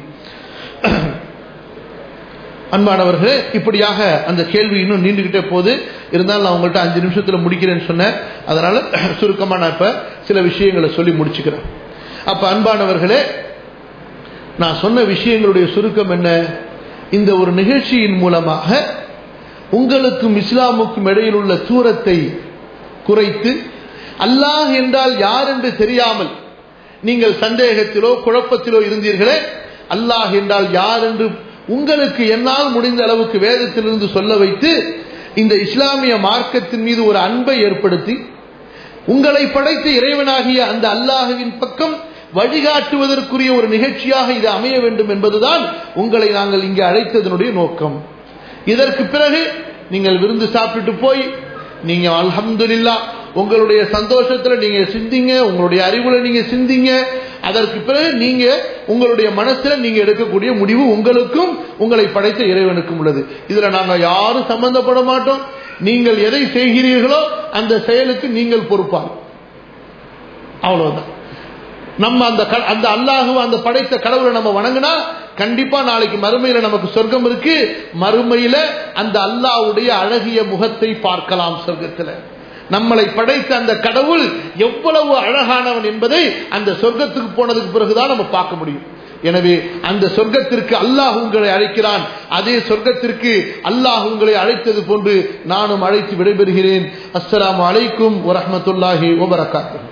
S1: அன்பானவர்களே இப்படியாக அந்த கேள்வி இன்னும் நீண்டுகிட்டே போகுது இருந்தாலும் நான் உங்கள்கிட்ட அஞ்சு நிமிஷத்துல முடிக்கிறேன்னு சொன்னேன் அதனால சுருக்கமா நான் இப்ப சில விஷயங்களை சொல்லி முடிச்சுக்கிறேன் அப்ப அன்பானவர்களே நான் சொன்ன விஷயங்களுடைய சுருக்கம் என்ன இந்த ஒரு நிகழ்ச்சியின் மூலமாக உங்களுக்கும் இஸ்லாமுக்கும் இடையில் உள்ள தூரத்தை குறைத்து அல்லாஹ் என்றால் யார் என்று தெரியாமல் நீங்கள் சந்தேகத்திலோ குழப்பத்திலோ இருந்தீர்களே அல்லாஹ் என்றால் யார் என்று உங்களுக்கு என்னால் முடிந்த அளவுக்கு வேதத்திலிருந்து சொல்ல வைத்து இந்த இஸ்லாமிய மார்க்கத்தின் மீது ஒரு அன்பை ஏற்படுத்தி உங்களை படைத்த இறைவனாகிய அந்த அல்லாஹுவின் பக்கம் வழிகாட்டுவதற்குரிய ஒரு நிகழ்ச்சியாக இது அமைய வேண்டும் என்பதுதான் உங்களை நாங்கள் இங்கே அழைத்ததனுடைய நோக்கம் இதற்கு பிறகு நீங்கள் விருந்து சாப்பிட்டு போய் நீங்க அல்ஹம்துலில்லா உங்களுடைய சந்தோஷத்துல நீங்க சிந்திங்க உங்களுடைய அறிவுல நீங்க சிந்திங்க அதற்கு பிறகு நீங்க உங்களுடைய மனசுல நீங்க எடுக்கக்கூடிய முடிவு உங்களுக்கும் உங்களை படைத்த இறைவனுக்கும் உள்ளது இதுல நாங்க யாரும் சம்பந்தப்பட மாட்டோம் நீங்கள் எதை செய்கிறீர்களோ அந்த செயலுக்கு நீங்கள் பொறுப்பாங்க அவ்வளவுதான் நம்ம அந்த க- அந்த அல்லாஹுவ அந்த படைத்த கடவுளை நம்ம வணங்கினா கண்டிப்பா நாளைக்கு மறுமையில நமக்கு சொர்க்கம் இருக்கு மறுமையில அந்த அல்லாஹ்வுடைய அழகிய முகத்தை பார்க்கலாம் சொர்க்கத்துல நம்மளை படைத்த அந்த கடவுள் எவ்வளவு அழகானவன் என்பதை அந்த சொர்க்கத்துக்கு போனதுக்கு பிறகுதான் நம்ம பார்க்க முடியும் எனவே அந்த சொர்க்கத்திற்கு அல்லாஹ் உங்களை அழைக்கிறான் அதே சொர்க்கத்திற்கு அல்லாஹ் உங்களை அழைத்தது போன்று நானும் அழைத்து விடைபெறுகிறேன் அஸ்ஸலாமு அலைக்கும் வரஹ்மத்துல்லாஹி வபரகாத்துஹு